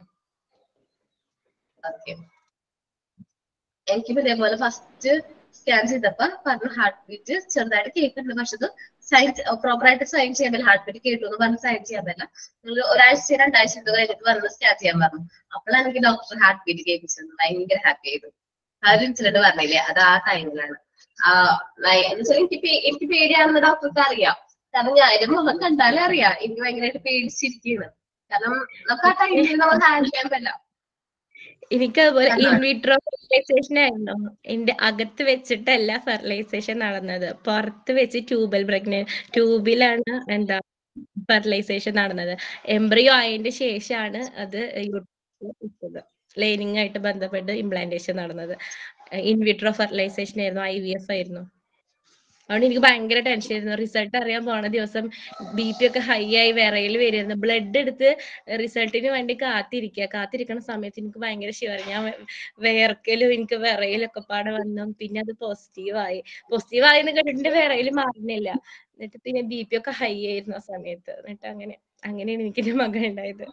Okay. എനിക്കും ഇതേപോലെ ഫസ്റ്റ് സ്കാൻ ചെയ്തപ്പോ പറഞ്ഞു ഹാർട്ട് ബീറ്റ് ചെറുതായിട്ട് കേൾക്കുന്നുണ്ട് പക്ഷെ അത് സൈൻ പ്രോപ്പർ ആയിട്ട് സൈൻ ചെയ്യാൻ പറ്റില്ല ഹാർട്ട് ബീറ്റ് കേട്ടു എന്ന് പറഞ്ഞ് സൈൻ ചെയ്യാൻ പറ്റില്ല നിങ്ങൾ ഒരാഴ്ച രണ്ടാഴ്ച ഇത് കഴിഞ്ഞിട്ട് വന്ന് സ്കാൻ ചെയ്യാൻ പറഞ്ഞു അപ്പോഴാണ് എനിക്ക് ഡോക്ടർ ഹാർട്ട് ബീറ്റ് കേൾപ്പിച്ചത് ഭയങ്കര ഹാപ്പി ആയിരുന്നു ആ ഒരു ഇൻസിഡന്റ് പറഞ്ഞില്ലേ അത് ആ ടൈമിലാണ് ആ നയ- എന്ന് വെച്ചാൽ എനിക്ക് പേ- എനിക്ക് പേടിയാണെന്ന് ഡോക്ടർക്ക് അറിയാം കാരണം ഞാൻ എന്റെ മുഖം കണ്ടാലേ അറിയാം എനിക്ക് ഭയങ്കരമായിട്ട് പേടിച്ചിരിക്കുകയാണ് കാരണം നമുക്ക് ആ ടൈമിൽ നമ്മൾ ഹാൻഡിൽ ചെയ്യാൻ പറ്റില്ല എനിക്ക് അതുപോലെ ആഹാ. ഇൻവിട്രോ ഫെർട്ടിലൈസേഷൻ ആയിരുന്നു എന്റെ അകത്ത് വെച്ചിട്ടല്ല ഫെർട്ടിലൈസേഷൻ നടന്നത് പുറത്ത് വെച്ച് ട്യൂബൽ പ്രഗ്നന്റ് ട്യൂബിലാണ് എന്താ ഫെർട്ടിലൈസേഷൻ നടന്നത് എംബ്രിയോ ആയതിന്റെ ശേഷമാണ് അത് ഇട്ടത് ലൈനിങ് ആയിട്ട് ബന്ധപ്പെട്ട് ഇംപ്ലാന്റേഷൻ നടന്നത് ഇൻവിട്രോ ഫെർട്ടിലൈസേഷൻ ആയിരുന്നു ഐ വി എഫ് ആയിരുന്നു അതുകൊണ്ട് എനിക്ക് ഭയങ്കര ടെൻഷൻ ആയിരുന്നു റിസൾട്ട് അറിയാൻ പോണ ദിവസം ബി പി ഒക്കെ ഹൈ ആയി വിറയിൽ വരുമായിരുന്നു ബ്ലഡ് എടുത്ത് റിസൾട്ടിന് വേണ്ടി കാത്തിരിക്കുക കാത്തിരിക്കുന്ന സമയത്ത് എനിക്ക് ഭയങ്കര ഷിവർ ഞാൻ വെ- വിയർക്കലും എനിക്ക് വിറയിലൊക്കെ പാടെ വന്നു പിന്നെ അത് പോസിറ്റീവ് ആയി പോസിറ്റീവ് ആയി എന്ന് കേട്ടിട്ട് വിറയിൽ മാറുന്നില്ല എന്നിട്ട് പിന്നെ ബി പി ഒക്കെ ഹൈ ആയിരുന്നു ആ സമയത്ത് എന്നിട്ട് അങ്ങനെ അങ്ങനെയാണ് എനിക്ക് എന്റെ മകൻ ഉണ്ടായത്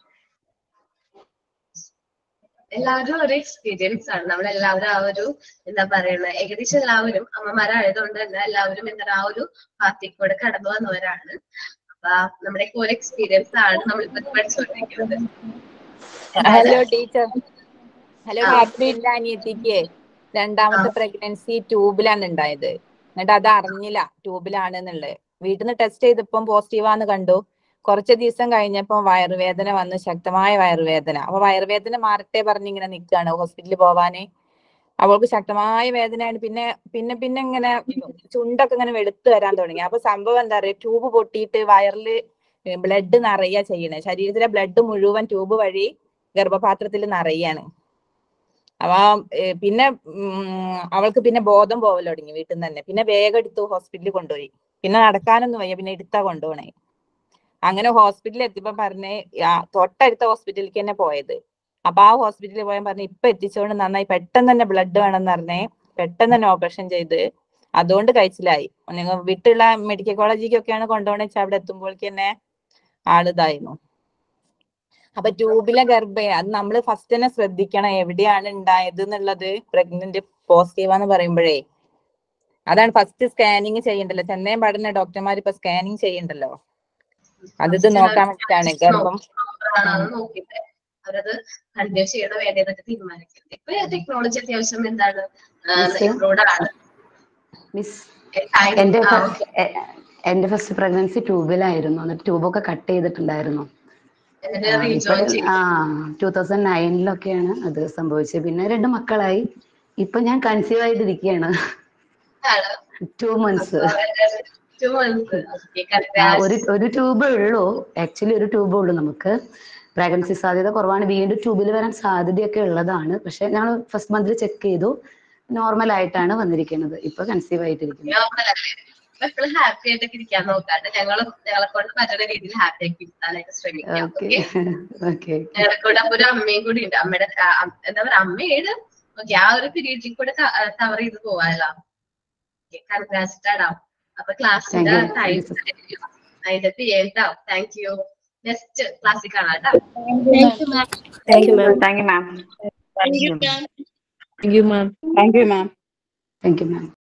എല്ലാവരും ഒരു എക്സ്പീരിയൻസ് ആണ് നമ്മൾ എല്ലാവരും ആ ഒരു എന്താ പറയുന്നത് ഏകദേശം എല്ലാവരും അമ്മമാരായതുകൊണ്ട് തന്നെ എല്ലാവരും എന്താ ആ ഒരു പാർട്ടിക്ക് കൂടെ കടന്നു വന്നവരാണ് അപ്പൊ നമ്മുടെ ഒരു എക്സ്പീരിയൻസ് ആണ് നമ്മളിപ്പോ പഠിച്ചുകൊണ്ടിരിക്കുന്നത് ഹലോ ടീച്ചർ ഹലോ ആ. ടീച്ചർ എന്റെ അനിയത്തിക്ക് രണ്ടാമത്തെ പ്രഗ്നൻസി ട്യൂബിലാണ് ഉണ്ടായത് എന്നിട്ട് അത് അറിഞ്ഞില്ല ട്യൂബിലാണെന്നുള്ളത് വീട്ടിൽ നിന്ന് ടെസ്റ്റ് ചെയ്തപ്പം പോസിറ്റീവാന്ന് കണ്ടു കുറച്ച് ദിവസം കഴിഞ്ഞപ്പോൾ വയറുവേദന വന്ന് ശക്തമായ വയറുവേദന അപ്പൊ വയറുവേദന മാറട്ടെ പറഞ്ഞ് ഇങ്ങനെ നിൽക്കുകയാണ് ഹോസ്പിറ്റലിൽ പോവാന് അവൾക്ക് ശക്തമായ വേദനയാണ് പിന്നെ പിന്നെ പിന്നെ ഇങ്ങനെ ചുണ്ടൊക്കെ ഇങ്ങനെ വെളുത്ത് വരാൻ തുടങ്ങി അപ്പൊ സംഭവം എന്താ പറയാ ട്യൂബ് പൊട്ടിയിട്ട് വയറില് ബ്ലഡ് നിറയുക ചെയ്യണേ ശരീരത്തിലെ ബ്ലഡ് മുഴുവൻ ട്യൂബ് വഴി ഗർഭപാത്രത്തിൽ നിറയാണ് അപ്പൊ ഏർ പിന്നെ ഉം, അവൾക്ക് പിന്നെ ബോധം പോവൽ തുടങ്ങി വീട്ടിൽ നിന്ന് തന്നെ പിന്നെ വേഗം എടുത്തു ഹോസ്പിറ്റലിൽ കൊണ്ടുപോയി പിന്നെ നടക്കാനൊന്നും വയ്യ പിന്നെ എടുത്താ കൊണ്ടുപോണേ അങ്ങനെ ഹോസ്പിറ്റലിൽ എത്തിയപ്പോ പറഞ്ഞേ ആ, തൊട്ടടുത്ത ഹോസ്പിറ്റലിലേക്ക് തന്നെ പോയത് അപ്പൊ ആ ഹോസ്പിറ്റലിൽ പോയാൽ പറഞ്ഞു ഇപ്പൊ എത്തിച്ചോണ്ട് നന്നായി പെട്ടെന്ന് തന്നെ ബ്ലഡ് വേണമെന്ന് പറഞ്ഞേ പെട്ടെന്ന് തന്നെ ഓപ്പറേഷൻ ചെയ്ത് അതുകൊണ്ട് കഴിച്ചിലായി നിങ്ങൾ വിട്ടുള്ള മെഡിക്കൽ കോളേജിലേക്കൊക്കെയാണ് കൊണ്ടുപോകണമെന്ന് വെച്ചാൽ അവിടെ എത്തുമ്പോഴേക്ക് തന്നെ ആളിതായിരുന്നു അപ്പൊ ട്യൂബിലെ ഗർഭം അത് നമ്മൾ ഫസ്റ്റ് തന്നെ ശ്രദ്ധിക്കണം എവിടെയാണ് ഉണ്ടായത് എന്നുള്ളത് പ്രഗ്നന്റ് പോസിറ്റീവ് എന്ന് പറയുമ്പോഴേ അതാണ് ഫസ്റ്റ് സ്കാനിങ് ചെയ്യണ്ടല്ലോ ചെന്നൈ പഠന ഡോക്ടർമാർ ഇപ്പൊ സ്കാനിങ് ചെയ്യണ്ടല്ലോ അത് ഇത് നോക്കാൻ വേണ്ടിട്ടാണ് ഗർഭം ആണെന്ന് നോക്കിയിട്ട് അവരത് കണ്ടിന്യൂ ചെയ്യണോ വേണ്ടതൊക്കെ തീരുമാനിക്കുന്നത് ഇപ്പൊ ടെക്നോളജി അത്യാവശ്യം എന്താണ് Miss? ഇംപ്രൂവ്ഡ് ആണ് മിസ് Time- എന്റെ ആ, ഫ- okay. എ- എന്റെ ഫസ്റ്റ് പ്രഗ്നൻസി ട്യൂബിലായിരുന്നു എന്നിട്ട് ട്യൂബൊക്കെ കട്ട് ചെയ്തിട്ടുണ്ടായിരുന്നു എന്നിട്ട് ആ, rejoin ഇപ്പൊ ചെയ്തു. ആ ടൂ തൗസൻഡ് നയനിലൊക്കെയാണ് അത് സംഭവിച്ചത് പിന്നെ രണ്ട് മക്കളായി ഇപ്പൊ ഞാൻ കൺസീവ് ആയിട്ടിരിക്കുകയാണ് ആണ്. Two months Two months. Okay, ആ, congrats. ഒരു ഒരു ട്യൂബേ ഉള്ളൂ ആക്ച്വലി ഒരു ട്യൂബേ ഉള്ളൂ നമുക്ക് പ്രഗ്നൻസി സാധ്യത കുറവാണ് വീണ്ടും ട്യൂബിൽ വരാൻ സാധ്യതയൊക്കെ ഉള്ളതാണ് പക്ഷെ ഞങ്ങൾ ഫസ്റ്റ് മന്തിൽ ചെക്ക് ചെയ്തു നോർമൽ ആയിട്ടാണ് വന്നിരിക്കുന്നത് ഇപ്പൊ കൺസീവ് ആയിട്ടിരിക്കുന്നത് Normal അല്ലേ? അപ്പൊ എപ്പോഴും ഹാപ്പി ആയിട്ടൊക്കെ ഇരിക്കാൻ നോക്കാണ്ട് ഞങ്ങളും ഞങ്ങളെ കൊണ്ട് പറ്റുന്ന രീതിയിൽ ഹാപ്പി ആക്കി ഇരുത്താനായിട്ട് ശ്രമിക്കാം ഓക്കെ ഓക്കെ ഓക്കെ ഞങ്ങളെ കൂടെ അപ്പൊ ഒരു അമ്മയും കൂടി ഉണ്ട് അമ്മയുടെ ആ, അം- എന്താ പറയാ അമ്മയാണ് ഓക്കെ ആ ഒരു പീരീഡിൽ കൂടെ കവർ ചെയ്ത് പോവാല്ലോ കൺഗ്രാസ്റ്റാടാ അപ്പൊ ക്ലാസ്സിന്റെ Thank you. ടൈം അതിന്റെ തീയട്ടോ താങ്ക് യു നെക്സ്റ്റ് ക്ലാസ്സിൽ കാണാം കേട്ടോ Thank you, ma'am. Thank you, ma'am. Thank you, ma'am. Thank you, ma'am. Thank you, ma'am. Thank you, ma'am. Thank you ma'am